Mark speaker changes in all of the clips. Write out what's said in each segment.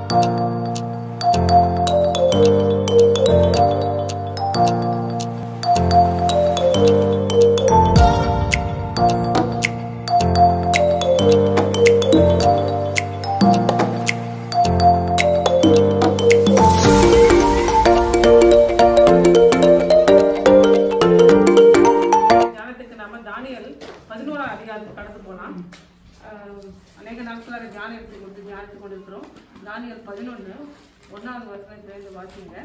Speaker 1: தியானத்துக்கு நாம தானியல் பதினோராம் அதிகாரத்துக்கு கடந்து போலாம் ஆஹ் அநேக நாட்களாக தியானம் எடுத்து கொண்டு தியானித்து கொண்டிருக்கிறோம் தானியல் பதினொன்று ஒன்றாவது வருஷம் சேர்ந்து வாசிங்க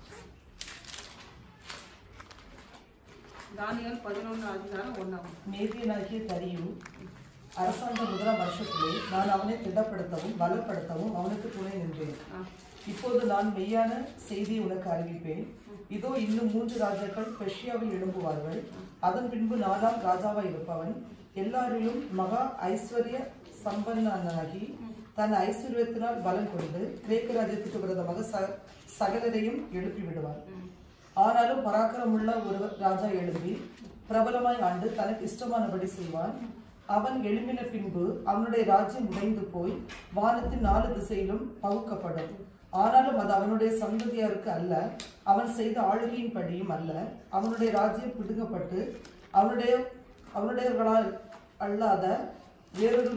Speaker 1: தானியல் பதினொன்று அதிகாரம் ஒன்றாவது
Speaker 2: மேதியனாகிய தரியும் அரசாங்க முதலாம் வருஷத்திலே நான் அவனை திடப்படுத்தவும் பலப்படுத்தவும் அவனுக்கு துணை நின்றேன் இப்போது நான் மெய்யான செய்தியை உனக்கு அறிவிப்பேன் இதோ இன்னும் மூன்று ராஜாக்கள் பெர்ஷியாவில் எழும்புவார்கள் அதன் பின்பு நாலாம் ராஜாவாய் இருப்பவன் எல்லாரிலும் மகா ஐஸ்வர்ய சம்பன்னனாகி தன் ஐஸ்வர்யத்தினால் பலம் கொண்டு கிரேக்க ராஜ்யத்துக்கு விரோதமாக ச- சகலரையும் எழுப்பி விடுவார் ஆனாலும் பராக்கிரமுள்ள ஒரு ராஜா எழும்பி பிரபலமாய் ஆண்டு தனக்கு இஷ்டமானபடி செய்வான் அவன் எழும்பின பின்பு அவனுடைய ராஜ்யம் உடைந்து போய் வானத்தின் நாலு திசையிலும் பகுக்கப்படும் ஆனாலும் அது அவனுடைய சந்ததியாருக்கு அல்ல அவன் செய்த ஆளுகையின் படியும் அல்ல அவனுடைய ராஜ்யம் பிடுங்கப்பட்டு அவனுடைய அவனுடையவர்களால் அல்லாத வேறொரு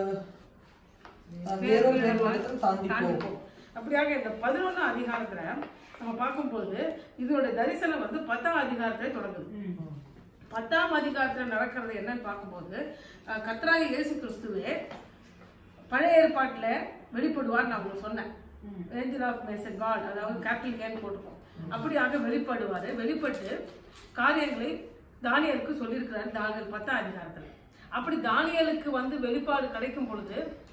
Speaker 2: அஹ், வேறொரு இடத்தில் தாண்டி போகும்
Speaker 1: தாண்டிப்போம். அப்படியாக இந்த பதினொன்றாம் அதிகாரத்துல நம்ம பார்க்கும்போது இதோட தரிசனம் வந்து பத்தாம் அதிகாரத்துல தொடங்குது பத்தாம் அதிகாரத்துல நடக்கிறது என்னன்னு பார்க்கும்போது அஹ், கர்த்தராகிய இயேசு கிறிஸ்துவே பழைய ஏற்பாட்டுல வெளிப்படுவார் நான் உங்களுக்கு சொன்னேன் ஏஞ்சல் ஆஃப் மேசன் காட் அதாவது கேபிட்டல் கேன் போட்டுப்போம் அப்படியாக வெளிப்படுவாரு வெளிப்பட்டு காரியங்களை தானியலுக்கு சொல்லியிருக்கிறார் தானியல் பத்தாம் அதிகாரத்துல அப்படி தானியலுக்கு வந்து வெளிப்பாடு கிடைக்கும் பொழுது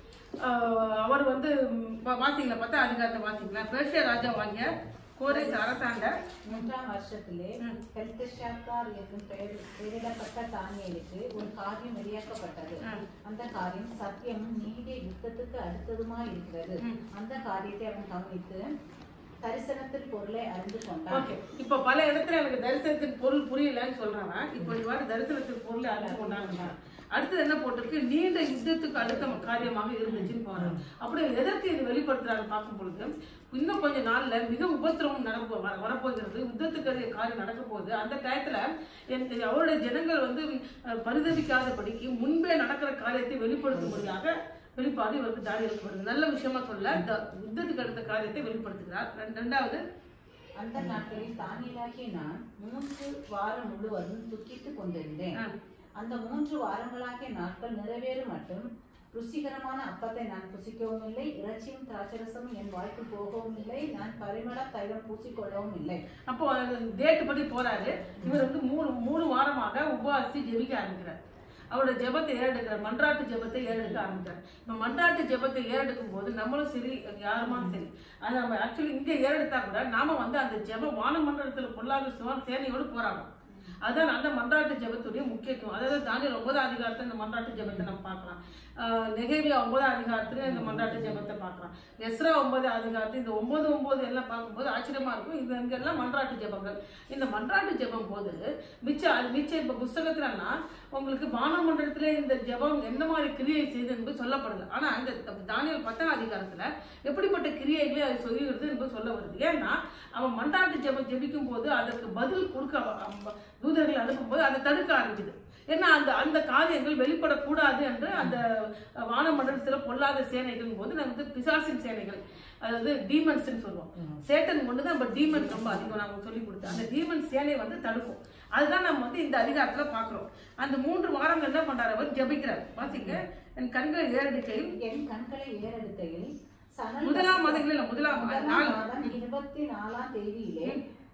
Speaker 1: ஆஹ், அவர் வந்து ம், வா- வாசிங்களா பத்தாம் அதிகாரத்தை வாசிங்களா பேர்ஷியா ராஜா வாங்கிய கோரேஸ் அரசாண்ட
Speaker 3: மூன்றாம் வருஷத்திலே பெல்தெஷாத்தார் என்னும் பெயர் பெயரிடப்பட்ட தானியேலுக்கு ஒரு காரியம் வெளியாக்கப்பட்டது அந்த காரியம் சத்தியமும் நீதிய யுத்தத்துக்கு அடுத்ததுமாய் இருக்கிறது அந்த காரியத்தை அவன் கவனித்து தரிசனத்தில் பொருளை அறிந்து கொண்டான்
Speaker 1: ஓகே இப்போ பல இடத்துல எனக்கு தரிசனத்தின் பொருள் புரியலன்னு சொல்றாங்க இப்போ இவ்வாறு தரிசனத்தின் பொருளை அறிந்து கொண்டாங்க அடுத்தது என்ன போட்டிருக்கு நீண்ட யுத்தத்துக்கு அடுத்த காரியமாக இருந்துச்சுன்னு போறாங்க அப்படி எதற்கு இது வெளிப்படுத்துறாங்க பார்க்கும் பொழுது இன்னும் கொஞ்ச நாள்ல மிக உபத்திரவம் நடக்க வர- வரப்போகிறது யுத்தத்துக்கு அறிய காரியம் நடக்க போகுது அந்த டயத்துல என் அவருடைய ஜனங்கள் வந்து அஹ், பரிதவிக்காதபடிக்கு முன்பே நடக்கிற காரியத்தை வெளிப்படுத்தும்படியாக வெளிப்பாடு இவருக்கு தாடி வருது நல்ல விஷயமா சொல்ல த- யுத்தத்துக்கு அடுத்த காரியத்தை வெளிப்படுத்துகிறார் ரெண்டு- ரெண்டாவது
Speaker 3: அந்த நாட்களில் தானியலாகிய நான் மூன்று வாரம் முழுவதும் துக்கித்துக் கொண்டிருந்தேன் அந்த மூன்று வாரங்களாகிய நாட்கள் நிறைவேறும் மட்டும் ருசிகரமான அப்பத்தை நான் புசிக்கவும் இல்லை இறைச்சியும் திராட்சரசமும் என் வாய்க்கு போகவும் இல்லை நான் பரிமள தைலம் பூசிக்கொள்ளவும் இல்லை
Speaker 1: அப்போ டேட் படி போறாரு இவர் வந்து மூணு மூணு வாரமாக உபவாசி ஜெபிக்க ஆரம்பிக்கிறார் அவரோட ஜெபத்தை ஏறெடுக்கிறார் மன்றாட்டு ஜெபத்தை ஏறெடுக்க ஆரம்பிக்கிறார் இப்போ மன்றாட்டு ஜெபத்தை ஏறெடுக்கும் போது நம்மளும் சரி யாருமாலும் சரி அது நம்ம ஆக்சுவலி இங்க ஏறெடுத்தா கூட நாம வந்து அந்த ஜெப வானமண்டலத்துல பொல்லாத சுவான் சேனையோடு போராடும் அதுதான் அந்த மன்றாட்டு ஜெபத்துடைய முக்கியத்துவம் அதாவது தானியல் ஒன்பதாம் அதிகாரத்துல இந்த மன்றாட்டு ஜெபத்தை நம்ம பார்க்கலாம் ஆஹ் நெகேமியா ஒன்பதாம் அதிகாரத்துல இந்த மன்றாட்டு ஜெபத்தை பார்க்கலாம் எஸ்ரா ஒன்பது அதிகாரத்துல இந்த ஒன்பது ஒன்பது எல்லாம் பார்க்கும்போது ஆச்சரியமா இருக்கும் இது இங்கெல்லாம் மன்றாட்டு ஜெபங்கள் இந்த மன்றாட்டு ஜெபம் போது மிச்ச அது மிச்ச இப்ப புஸ்தகத்துலன்னா உங்களுக்கு வானமண்டலத்திலே இந்த ஜெபம் எந்த மாதிரி கிரியை செய்து என்பது சொல்லப்படல ஆனா இந்த தானியல் பத்தாம் அதிகாரத்துல எப்படிப்பட்ட கிரியைகளை அது சொல்லுகிறது என்பது சொல்ல வருது ஏன்னா அவன் மன்றாட்டு ஜெபம் ஜெபிக்கும் போது அதற்கு பதில் கொடுக்க அவ- அவ- தூதர்கள் அனுப்பும்போது அதை தடுக்க ஆரம்பிக்குது ஏன்னா அந்த அந்த காரியங்கள் வெளிப்படக்கூடாது என்று அந்த வானமண்டலத்துல பொல்லாத சேனைகள் போது நான் வந்து பிசாசின் சேனைகள் அதாவது டீமன்ஸ்னு சொல்லுவோம் சேட்டன் ஒன்று தான் பட் டீமன்ஸ் ரொம்ப அதிகம் நாங்கள் சொல்லி கொடுத்தேன் அந்த டீமன் சேனை வந்து தடுக்கும் அதுதான் நம்ம வந்து இந்த அதிகாரத்துல பார்க்கிறோம் அந்த மூன்று வாரங்கள் என்ன பண்றாரு அவர் ஜெபிக்கிறார் பாத்தீங்க என் கண்களை ஏறடிக்கையில்
Speaker 3: என் கண்களை ஏறெடுக்கையில் சணல்
Speaker 1: முதலாம் மாதம் இல்ல முதலாம்
Speaker 3: முதலாம்
Speaker 1: நாள்
Speaker 3: மாதம் இருபத்தி நாலாம் தேதியிலே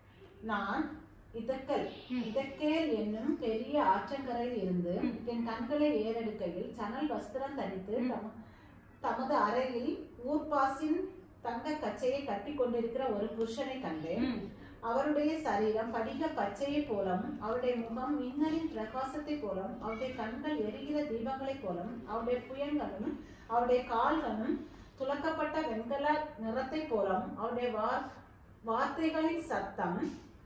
Speaker 3: நான் இதக்கல் இதக்கேல் என்னும் பெரிய ஆற்றங்கரையில் இருந்து என் கண்களை ஏறெடுக்கையில் சணல் வஸ்திரம் தரித்து தம- தமது அறையில் ஊர்பாசின் தங்க கச்சையை கட்டி கொண்டிருக்கிற ஒரு புருஷனை கண்டேன் அவருடைய சரீரம் படிக பச்சையை போலவும் அவருடைய முகம் மின்னலின் பிரகாசத்தை போலவும் அவருடைய கண்கள் எரிகிற தீபங்களைப் போலவும் அவருடைய புயங்களும் அவருடைய கால்களும் துலக்கப்பட்ட வெண்கல நிறத்தை போலவும் அவருடைய வார் வார்த்தைகளின் சத்தம்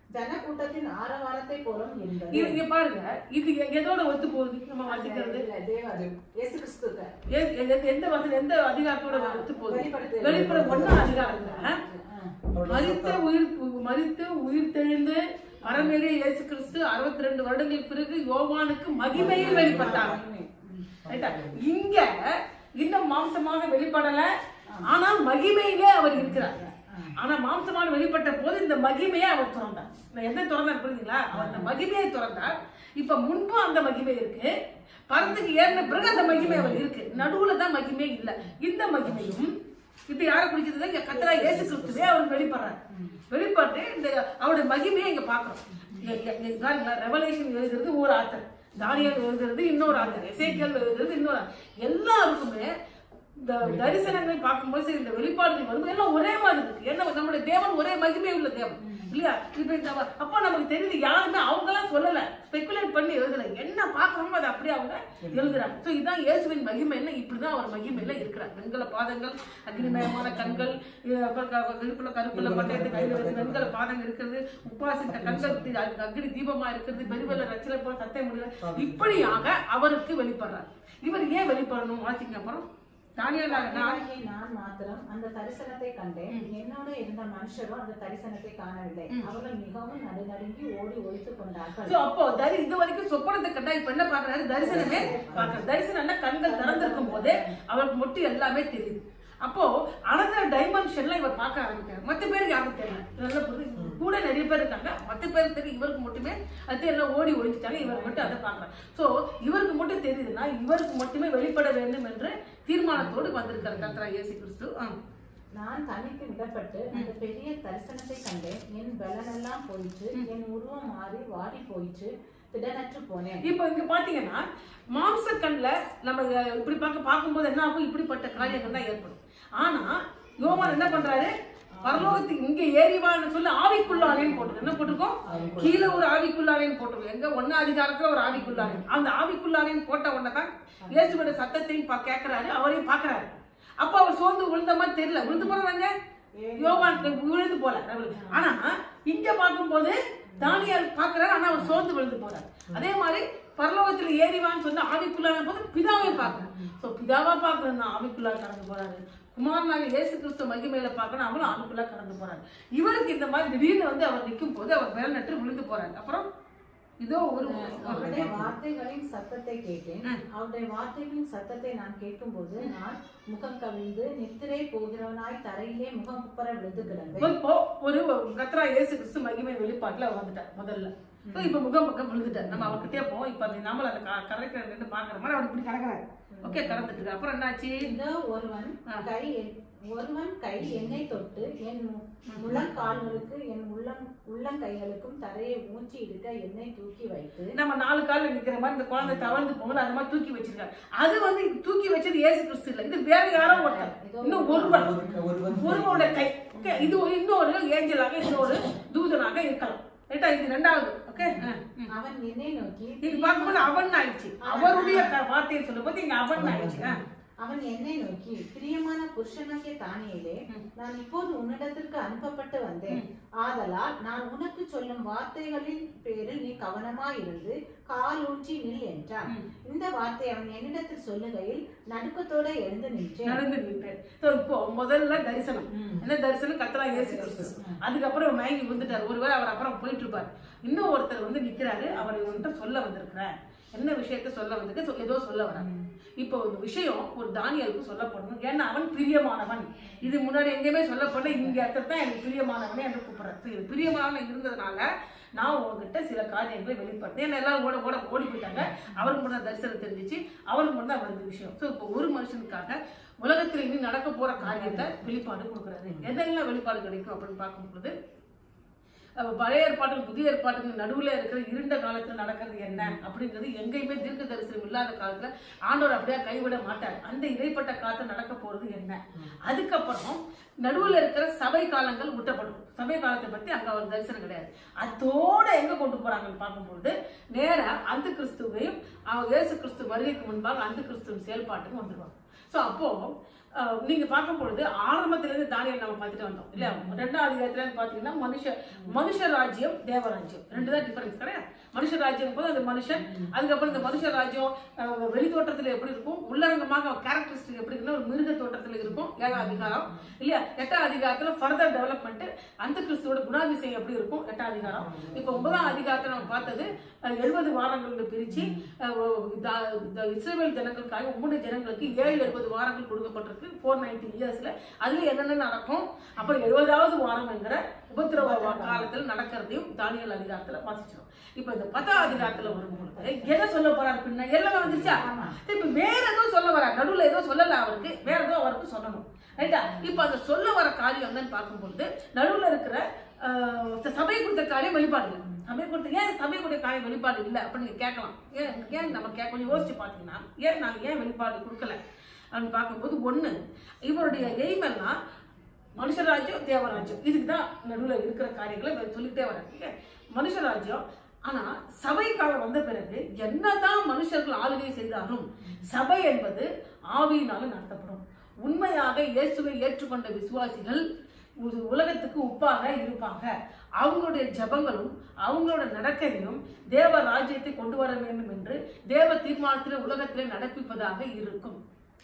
Speaker 3: ஜனக்கூட்டத்தின் ஆரவாரத்தை போலும் என்பது
Speaker 1: இது இங்க பாருங்க இது எ- எதோட ஒத்து போகுது நம்ம வாசிக்கிறது
Speaker 3: இல்ல, தேவ இயேசு கிறிஸ்துக்கு
Speaker 1: எ- எ- எந்த வசதி எந்த அதிகாரத்தோட ஒத்து போகுது
Speaker 3: வெளிப்படுத்து-
Speaker 1: வெளிப்பட ஒண்ணு அதிகாரத்துல ஆ?
Speaker 2: அவருடைய
Speaker 1: மரித்த உயிர் மரித்து உயிர் தெழுந்து பரமேறிய இயேசு கிறிஸ்து அறுபத்தி ரெண்டு வருடங்களுக்கு பிறகு யோவானுக்கு மகிமையில் வெளிப்பட்டார் ரைட்டா? இங்க இன்னும் மாம்சமாக வெளிப்படல ஆனால் மகிமையிலே அவர் இருக்கிறார் ஆனா மாம்சமாக வெளிப்பட்ட போது இந்த மகிமையை அவர் திறந்தார் நான் என்ன திறந்தார் புரியுதுங்களா அவர் அந்த மகிமையை திறந்தார் இப்ப முன்பும் அந்த மகிமை இருக்கு பரத்துக்கு ஏறின பிறகு அந்த மகிமை அவர் இருக்கு நடுவுல தான் மகிமை இல்ல இந்த மகிமையும் இப்ப யாரை குறிக்கிறது இங்க கத்தரா இயேசு கிறிஸ்துவே அவர் வெளிப்படுறார் வெளிப்பட்டு இந்த அவருடைய மகிமையை இங்க பாக்குறோம் இங்க- இங்க- இங்க பாருங்களேன் ரெவலேஷன் எழுதுறது ஒரு ஆத்தர் தானியல் எழுதுறது இன்னொரு ஆத்தர் எசேக்கியல் எழுதுறது இன்னொரு author. எல்லாருக்குமே இந்த தரிசனங்களை பார்க்கும்போது சரி, இந்த வெளிப்பாடுகள் வரும்போது எல்லாம் ஒரே மாதிரி இருக்கு ஏன்னா நம்முடைய தேவன் ஒரே மகிமை உள்ள தேவன் இல்லையா இப்ப இந்த அப்ப நமக்கு தெரியுது யாருமே அவங்க எல்லாம் சொல்லல ஸ்பெகுலேட் பண்ணி எழுதல என்ன பார்க்கணுமோ அதை அப்படியே அவங்க எழுதுறாங்க சோ இதான் இயேசுவின் மகிமையில இப்படிதான் அவர் மகிமையில இருக்கிறார் வெண்கல பாதங்கள் அக்னிமயமான கண்கள் இது அப்புறம் க- கருப்புல கருப்புல பட்டயத்தை கையில வச்சு வெண்கல பாதங்கள் இருக்கிறது உபாசித்த கண்கள் தி- அது அக்னி தீபமா இருக்கிறது பெருவெல்ல ரச்சலை போல சத்தம் முடியல இப்படியாக அவருக்கு வெளிப்படுறார் இவர் ஏன் வெளிப்படணும் வாசிங்க அப்புறம் தானியலாக நான்
Speaker 3: ஆகிய நான் மாத்திரம் அந்த தரிசனத்தை கண்டேன் என்னோட இருந்த மனுஷரும் அந்த தரிசனத்தை காணவில்லை அவர்கள் மிகவும் நடுநடுங்கி ஓடி ஒழித்துக் கொண்டார்கள்
Speaker 1: சோ அப்போ தரி இது வரைக்கும் சொப்பனத்தை கண்டா இப்ப என்ன பாக்குறாரு தரிசனமே பாக்குறாரு தரிசனம்னா கண்கள் திறந்திருக்கும் போதே அவருக்கு மட்டும் எல்லாமே தெரியுது அப்போ அனதர் டைமென்ஷன்ல இவர் பார்க்க ஆரம்பிக்கிறார் மத்த பேருக்கு யாருக்கும் தெரியல நல்ல புரியுது கூட நிறைய பேர் இருக்காங்க மத்த பேருக்கு தெரியும் இவருக்கு மட்டுமே அது எல்லாம் ஓடி ஒழிஞ்சிட்டாங்க இவர் மட்டும் அதை பார்க்கறாரு சோ இவருக்கு மட்டும் தெரியுதுன்னா இவருக்கு மட்டுமே வெளிப்பட வேண்டும் என்று தீர்மானத்தோடு வந்திருக்காரு கர்த்தரா இயேசு கிறிஸ்து ஆ.
Speaker 3: நான் தனித்து விடப்பட்டு அந்த பெரிய தரிசனத்தை கண்டேன் என் பலனெல்லாம் போயிற்று என் உருவம் மாறி வாடி போயிற்று திடனற்று போனேன்
Speaker 1: இப்போ இங்க பாத்தீங்கன்னா மாம்ச கண்ல நம்ம அஹ், இப்படி பார்க்க பார்க்கும்போது என்ன ஆகும் இப்படிப்பட்ட காரியங்கள் தான் ஏற்படும் ஆனா யோவான் என்ன பண்றாரு பரலோகத்துக்கு இங்க ஏறிவான்னு சொல்லி ஆவிக்குள்ளானேன்னு போட்டு என்ன போட்டிருக்கோம் கீழே ஒரு ஆவிக்குள்ளானேன்னு போட்டிருக்கோம் எங்க ஒன்னா அதிகாரத்துல ஒரு ஆவிக்குள்ளானே அந்த ஆவிக்குள்ளானேன்னு போட்ட உடனே தான் இயேசுவோட சத்தத்தையும் பா- கேட்கறாரு அவரையும் பாக்குறாரு அப்ப அவர் சோர்ந்து விழுந்த மாதிரி தெரியல விழுந்து போறாங்க யோவான் விழுந்து போல ஆனா இங்க பார்க்கும்போது தானியால் பாக்குறாரு ஆனா அவர் சோர்ந்து விழுந்து போறாரு அதே மாதிரி பரலோகத்துல ஏறிவான்னு சொன்னா ஆவிக்குள்ளான போது பிதாவை பார்க்கணும் சோ பிதாவா பார்க்கணும்னா ஆவிக்குள்ளா கடந்து போறாரு குமாரனாக இயேசு கிறிஸ்து மகிமையில பார்க்கணும் அவரும் ஆவிக்குள்ளா கடந்து போறாரு இவருக்கு இந்த மாதிரி திடீர்னு வந்து அவர் நிற்கும் போது அவர் மேல் நட்டு விழுந்து போறாரு அப்புறம் இதோ ஒரு
Speaker 3: அவருடைய வார்த்தைகளின் சத்தத்தை கேட்டேன் அவருடைய வார்த்தைகளின் சத்தத்தை நான் கேட்கும்போது நான் முகம் கவிழ்ந்து நித்திரை போகிறவனாய் தரையிலே முகம் குப்பர விழுந்து கிடந்தேன்
Speaker 1: இப்போ ஒரு கத்ரா இயேசு கிறிஸ்து மகிமை வெளிப்பாட்டுல அவர் வந்துட்டார் முதல்ல So, இப்ப முகம் பக்கம் விழுந்துட்டார் நம்ம அவர்கிட்டே போவோம் இப்ப அந்த நாமல அந்த க- கடற்கரை நின்று பாக்குற மாதிரி அவர் இப்படி கடக்கிறாரு ஓகே கடந்துட்டு இருக்காரு. அப்புறம் என்னாச்சு
Speaker 3: இதோ ஒருவன் கை என்- ஒருவன் கை என்னை தொட்டு என் மு- முழங்கால்களுக்கு என் உள்ளம் உள்ளங்கைகளுக்கும் தரையை ஊற்றி இருக்க என்னை தூக்கி வைத்து
Speaker 1: நம்ம நாலு கால்ல நிக்கிற மாதிரி இந்த குழந்தை தவழ்ந்து போகும்போது அது மாதிரி தூக்கி வச்சிருக்காரு அது வந்து தூக்கி வச்சது இயேசு கிறிஸ்து இல்ல இது வேற யாரோ ஒருத்தர் இன்னும் ஒருவன்
Speaker 2: ஒருவன்
Speaker 1: ஒருவனோட கை ஓகே இது ஒரு இன்னொரு ஏஞ்சலாக இன்னொரு தூதனாக இருக்கலாம் ரைட்டா இது ரெண்டாவது ஓகே
Speaker 3: அவன் என்னை நோக்கி
Speaker 1: இது பார்க்கும்போது அவன் ஆயிடுச்சு அவருடைய க- வார்த்தையை சொல்லும்போது இங்க அவன் ஆயிடுச்சு ஆ.
Speaker 3: அவன் என்னை நோக்கி பிரியமான புருஷனாகிய தானியேலே நான் இப்போது உன்னிடத்திற்கு அனுப்பப்பட்டு வந்தேன் ஆதலால் நான் உனக்கு சொல்லும் வார்த்தைகளின் பேரில் நீ கவனமாயிருந்து கால் ஊன்றி நில் என்றான் இந்த வார்த்தை அவன் என்னிடத்தில் சொல்லுகையில் நடுக்கத்தோட எழுந்து நின்றேன்
Speaker 1: நடந்து நின்றேன் So, இப்போ முதல்ல தரிசனம் என்ன தரிசனம் கத்தலா இயேசு கிறிஸ்து அதுக்கப்புறம் மயங்கி விழுந்துட்டார் ஒருவேளை அவர் அப்புறம் போயிட்டு இருப்பார் இன்னும் ஒருத்தர் வந்து நிக்கிறாரு அவர் இவன்கிட்ட சொல்ல வந்திருக்கிறார் என்ன விஷயத்த சொல்ல வந்திருக்கு So, ஏதோ சொல்ல வராங்க இப்போ ஒரு விஷயம் ஒரு தானியலுக்கு சொல்லப்படணும் ஏன்னா அவன் பிரியமானவன் இது முன்னாடி எங்கேயுமே சொல்லப்படல இங்க இடத்துல தான் எனக்கு பிரியமானவனே என்று கூப்பிடுறேன் So, இது பிரியமானவன் இருந்ததுனால நான் உங்ககிட்ட சில காரியங்களை வெளிப்படுத்தேன் ஏன்னா எல்லாரும் ஓட ஓட ஓடி போயிட்டாங்க அவருக்கு மட்டும் தான் தரிசனம் தெரிஞ்சிச்சு அவருக்கு மட்டும் தான் அவருக்கு விஷயம் ஸோ இப்போ ஒரு மனுஷனுக்காக உலகத்துல இனி நடக்க போற காரியத்தை வெளிப்பாடு கொடுக்குறாரு எதெல்லாம் வெளிப்பாடு கிடைக்கும் அப்படின்னு பார்க்கும்போது அப்ப பழைய ஏற்பாட்டுக்கு புதிய ஏற்பாட்டுக்கு நடுவுல இருக்கிற இருண்ட காலத்துல நடக்கிறது என்ன அப்படிங்கிறது எங்கேயுமே தீர்க்க தரிசனம் இல்லாத காலத்துல ஆண்டவர் அப்படியே கைவிட மாட்டார் அந்த இடைப்பட்ட காலத்துல நடக்க போறது என்ன அதுக்கப்புறம் நடுவுல இருக்கிற சபை காலங்கள் விட்டப்படும் சபை காலத்தை பத்தி அங்க ஒரு தரிசனம் கிடையாது அதோட எங்க கொண்டு போறாங்கன்னு பார்க்கும்போது நேரா அந்த கிறிஸ்துவையும் அவன் இயேசு கிறிஸ்து வருகைக்கு முன்பாக அந்த கிறிஸ்துவின் செயல்பாட்டுக்கு வந்துருவாங்க சோ அப்போ அஹ், நீங்க பார்க்கும் பொழுது ஆரம்பத்துல இருந்து தானியல் நம்ம பார்த்துட்டு வந்தோம் இல்ல ரெண்டாவது அதிகாரத்துல இருந்து பாத்தீங்கன்னா மனுஷ மனுஷ ராஜ்யம் தேவராஜ்யம் ரெண்டு தான் டிஃபரன்ஸ் கிடையாது மனுஷ ராஜ்யம் போது அந்த மனுஷன் அதுக்கப்புறம் இந்த மனுஷ ராஜ்யம் அஹ், வெளி தோற்றத்துல எப்படி இருக்கும் உள்ளரங்கமாக கேரக்டரிஸ்டிக் எப்படி இருக்குன்னா ஒரு மிருக தோற்றத்துல இருக்கும் ஏழாம் அதிகாரம் இல்லையா எட்டாம் அதிகாரத்துல ஃபர்தர் டெவலப்மெண்ட் அந்த கிறிஸ்துவோட குணாதிசயம் எப்படி இருக்கும் எட்டாம் அதிகாரம் இப்போ ஒன்பதாம் அதிகாரத்துல நம்ம பார்த்தது அஹ், எழுபது வாரங்கள் பிரிச்சு அஹ், இந்த- இந்த இஸ்ரேல் ஜனங்களுக்காக மூணு ஜனங்களுக்கு ஏழு எழுபது வாரங்கள் கொடுக்கப்பட்டிருக்கு ஃபோர் நைன்டி இயர்ஸ்ல அதுல என்னென்ன நடக்கும் அப்புறம் எழுபதாவது வாரம் என்கிற உபத்திரவ காலத்தில் நடக்கிறதையும் தானியல் அதிகாரத்துல வாசிச்சிடும் இப்ப இந்த பத்தாம் அதிகாரத்துல வரும்பொழுது என்ன சொல்ல போறாரு பின்ன எல்லாமே வந்துருச்சா இப்ப வேற ஏதோ சொல்ல வர நடுவுல ஏதோ சொல்லல அவருக்கு வேற ஏதோ அவருக்கு சொல்லணும் ரைட்டா இப்ப அந்த சொல்ல வர காரியம் என்னன்னு பார்க்கும்பொழுது நடுவுல இருக்கிற ஆஹ், சபை கொடுத்த காரியம் வெளிப்பாடு இல்லை சபை கொடுத்த ஏன் சபை கொடுத்த காரியம் வெளிப்பாடு இல்லை அப்படின்னு நீங்க கேட்கலாம் ஏன் ஏன் நம்ம கே கொஞ்சம் யோசிச்சு பார்த்தீங்கன்னா ஏன் நாங்க ஏன் வெளிப்பாடு கொடுக்கல அப்படின்னு பார்க்கும்போது ஒண்ணு இவருடைய எய்ம் எல்லாம் மனுஷராஜ்யம் தேவராஜ்யம் இதுக்கு தான் நடுவில் இருக்கிற காரியங்களை இவர் சொல்லிட்டே வரேன் ஓகே மனுஷராஜ்யம் ஆனா சபை காலம் வந்த பிறகு என்னதான் மனுஷர்கள் ஆளுகை செய்தாலும் சபை என்பது ஆவியினால நடத்தப்படும் உண்மையாக இயேசுவை ஏற்றுக்கொண்ட விசுவாசிகள் ஒரு உலகத்துக்கு உப்பாக இருப்பாங்க அவங்களுடைய ஜெபங்களும் அவங்களோட நடக்கையும் தேவ ராஜ்யத்தை கொண்டு வர வேண்டும் என்று தேவ தீர்மானத்திலே உலகத்திலே நடப்பிப்பதாக இருக்கும்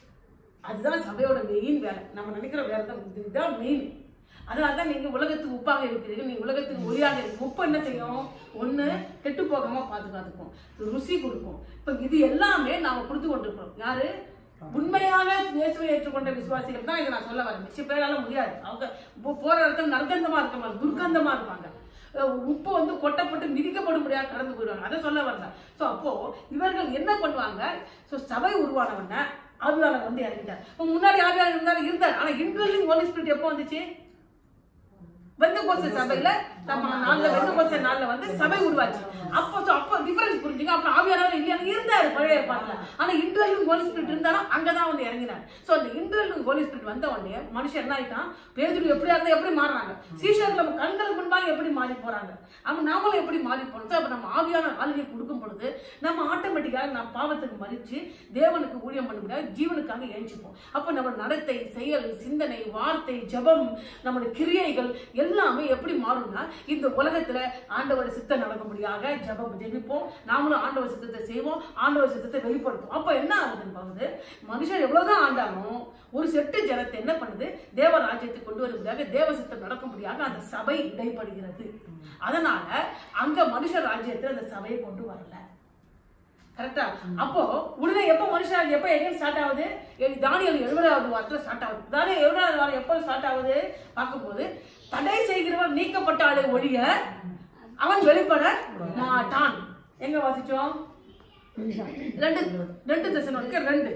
Speaker 1: அதுதான் சபையோட மெயின் வேலை நம்ம நினைக்கிற வேலை தான் இது- இதுதான் மெயின் அதனால தான் நீங்க உலகத்துக்கு உப்பாக இருக்கிறீங்க நீங்க உலகத்துக்கு ஒளியாக இருக்கு உப்பு என்ன செய்யும் ஒண்ணு கெட்டு போகாம பாதுகாத்துக்கும் ருசி கொடுக்கும் இப்ப இது எல்லாமே நாம கொடுத்து கொண்டிருக்கிறோம் யாரு உண்மையாக இயேசுவை ஏற்றுக்கொண்ட விசுவாசிகள் தான் இதை நான் சொல்ல வரேன் மிச்ச பேரால முடியாது அவங்க போ- போற இடத்துல நற்கந்தமா இருக்க மாதிரி துர்க்கந்தமா இருப்பாங்க அஹ் உப்பு வந்து கொட்டப்பட்டு மிதிக்கப்படும்படியாக கடந்து போயிடுவாங்க அதை சொல்ல வரல ஸோ அப்போ இவர்கள் என்ன பண்ணுவாங்க ஸோ சபை உருவானவன ஆவியாளர் வந்து இறங்கிட்டார் இப்ப முன்னாடி ஆவியாளர் இருந்தார் இருந்தார் ஆனா இன்ட்ரலிங் ஹோலி ஸ்பிரிட் எப்போ வந்துச்சு வெந்த கோச சபையில நம்ம நாள்ல வெந்த கோச நாள்ல வந்து சபை உருவாச்சு அப்போ so அப்போ டிஃபரன்ஸ் புரிஞ்சுங்க அப்புறம் ஆவியானவர் இல்லையா இருந்தாரு பழைய ஏற்பாட்டுல ஆனா இன்டர்வியூ ஹோலி ஸ்பிரிட் இருந்தாலும் அங்கதான் வந்து இறங்கினார் சோ அந்த இன்டர்வியூ ஹோலி ஸ்பிரிட் வந்த உடனே மனுஷன் என்ன ஆயிட்டான் பேதுரு எப்படியா இருந்தா எப்படி மாறுறாங்க சீஷர்கள் நம்ம கண்களுக்கு முன்பாக எப்படி மாறி போறாங்க அவன் நாமளும் எப்படி மாறி போறோம் So, அப்ப நம்ம ஆவியான ஆளுகை கொடுக்கும் பொழுது நம்ம ஆட்டோமேட்டிக்காக நம்ம பாவத்துக்கு மறிச்சு தேவனுக்கு ஊழியம் பண்ண முடியாது ஜீவனுக்காக ஏஞ்சிப்போம் அப்ப நம்ம நடத்தை செயல் சிந்தனை வார்த்தை ஜெபம் நம்முடைய கிரியைகள் எல்லாமே எப்படி மாறும்னா இந்த உலகத்துல ஆண்டவர சித்தம் நடக்கும்படியாக ஜெபம் ஜெபிப்போம் நாமளும் ஆண்டவர் சித்தத்தை செய்வோம் ஆண்டவர் சித்தத்தை வெளிப்படுத்தும் அப்ப என்ன ஆகுதுன்னு பாக்குது மனுஷன் எவ்வளவுதான் ஆண்டாலும் ஒரு செட்டு ஜனத்தை என்ன பண்ணுது தேவ ராஜ்யத்தை கொண்டு வரும்படியாக தேவ சித்தம் நடக்கும்படியாக அந்த சபை இடைப்படுகிறது அதனால அங்க மனுஷ ராஜ்யத்துல அந்த சபையை கொண்டு வரல கரெக்டா அப்போ உடனே எப்ப மனுஷன் எப்ப எங்க ஸ்டார்ட் ஆகுது எ- தானியேல் எழுபதாவது வாரத்துல ஸ்டார்ட் ஆகுது தானியேல் எழுபதாவது வாரம் எப்போ ஸ்டார்ட் ஆகுது பார்க்கும்போது தடை செய்கிறவன் நீக்கப்பட்டாலே ஒழிய அவன் வெளிப்பட மாட்டான் எங்க வாசிச்சோம் ரெண்டு ரெண்டு தசனோட ரெண்டு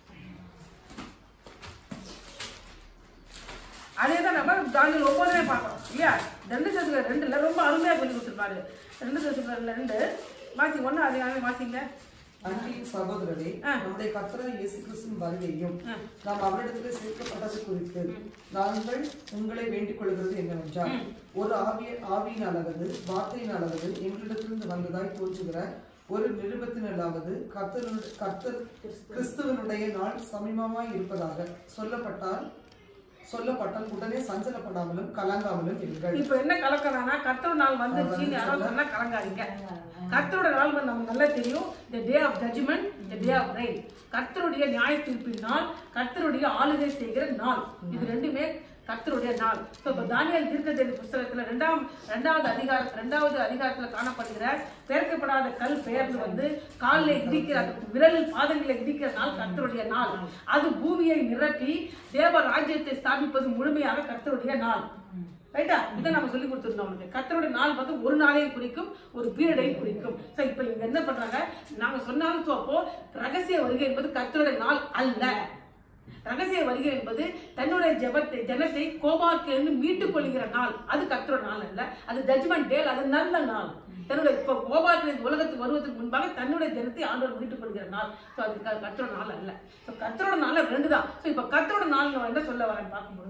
Speaker 1: அதே தான் நம்ம தானியல் ஒவ்வொருமே பார்க்கறோம் இல்லையா ரெண்டு தசன ரெண்டுல ரொம்ப அருமையா சொல்லி கொடுத்துருப்பாரு ரெண்டு தசன ரெண்டு வாசி ஒண்ணு அதே வாசிங்க
Speaker 2: அன்பின் சகோதரரே நம்முடைய கர்த்தராய் இயேசு கிறிஸ்துவின் வருகையும் நாம் அவரிடத்தில் சேர்க்கப்பட்டது குறித்து நாங்கள் உங்களை வேண்டிக் கொள்கிறது என்னவென்றால் ஒரு ஆவிய ஆவியினாலாவது வார்த்தையினாலாவது எங்களிடத்திலிருந்து வந்ததாய் தோன்றுகிற ஒரு நிருபத்தினாலாவது கர்த்தருடைய கர்த்தர் கிறிஸ்துவனுடைய நாள் சமீபமாய் இருப்பதாக சொல்லப்பட்டால் சொல்லப்பட்டால் உடனே சஞ்சலப்படாமலும் கலங்காமலும் இருங்கள்
Speaker 1: இப்ப என்ன கலக்கறானா கர்த்தர் நாள் வந்துருச்சுன்னு யாரோ சொன்னா கலங்காதீங்க கர்த்தரோட நாள் வந்து நமக்கு நல்லா தெரியும் the day of judgement the day of rain கர்த்தருடைய நியாய தீர்ப்பின் நாள் கர்த்தருடைய ஆளுகை செய்கிற நாள் இது ரெண்டுமே கர்த்தருடைய நாள் ஸோ இப்போ தானியல் தீர்க்கதரிசி புஸ்தகத்துல ரெண்டாம் ரெண்டாவது அதிகார ரெண்டாவது அதிகாரத்துல காணப்படுகிற பெயர்க்கப்படாத கல் பெயர்ந்து வந்து காலில் இடிக்கிற அந்த விரலில் பாதங்களை இடிக்கிற நாள் கர்த்தருடைய நாள் அது பூமியை நிரப்பி தேவ ராஜ்யத்தை ஸ்தாபிப்பது முழுமையாக கர்த்தருடைய நாள் ரைட்டா இதை நம்ம சொல்லி கொடுத்துருந்தோம் அவனுக்கு கர்த்தருடைய நாள் வந்து ஒரு நாளையும் குறிக்கும் ஒரு பீரியடையும் குறிக்கும் ஸோ இப்போ இங்க என்ன பண்றாங்க நாங்க சொன்னாலும் so அப்போ ரகசிய வருகை என்பது கர்த்தருடைய நாள் அல்ல ரகசிய வருகை என்பது தன்னுடைய ஜெபத்தை ஜனத்தை கோபாக்கிலிருந்து மீட்டுக் கொள்கிற நாள் அது கர்த்தரோட நாள் அல்ல அது ஜட்ஜ்மெண்ட் டே அது நல்ல நாள் தன்னுடைய இப்போ கோபாக்கிலிருந்து உலகத்துக்கு வருவதற்கு முன்பாக தன்னுடைய ஜனத்தை ஆண்டவர் மீட்டுக் கொள்கிற நாள் ஸோ அது க- கர்த்தரோட நாள் அல்ல ஸோ கர்த்தரோட நாள் ரெண்டு தான் ஸோ இப்போ கர்த்தரோட நாள் நான் என்ன சொல்ல வரேன்னு பார்க்கும்போது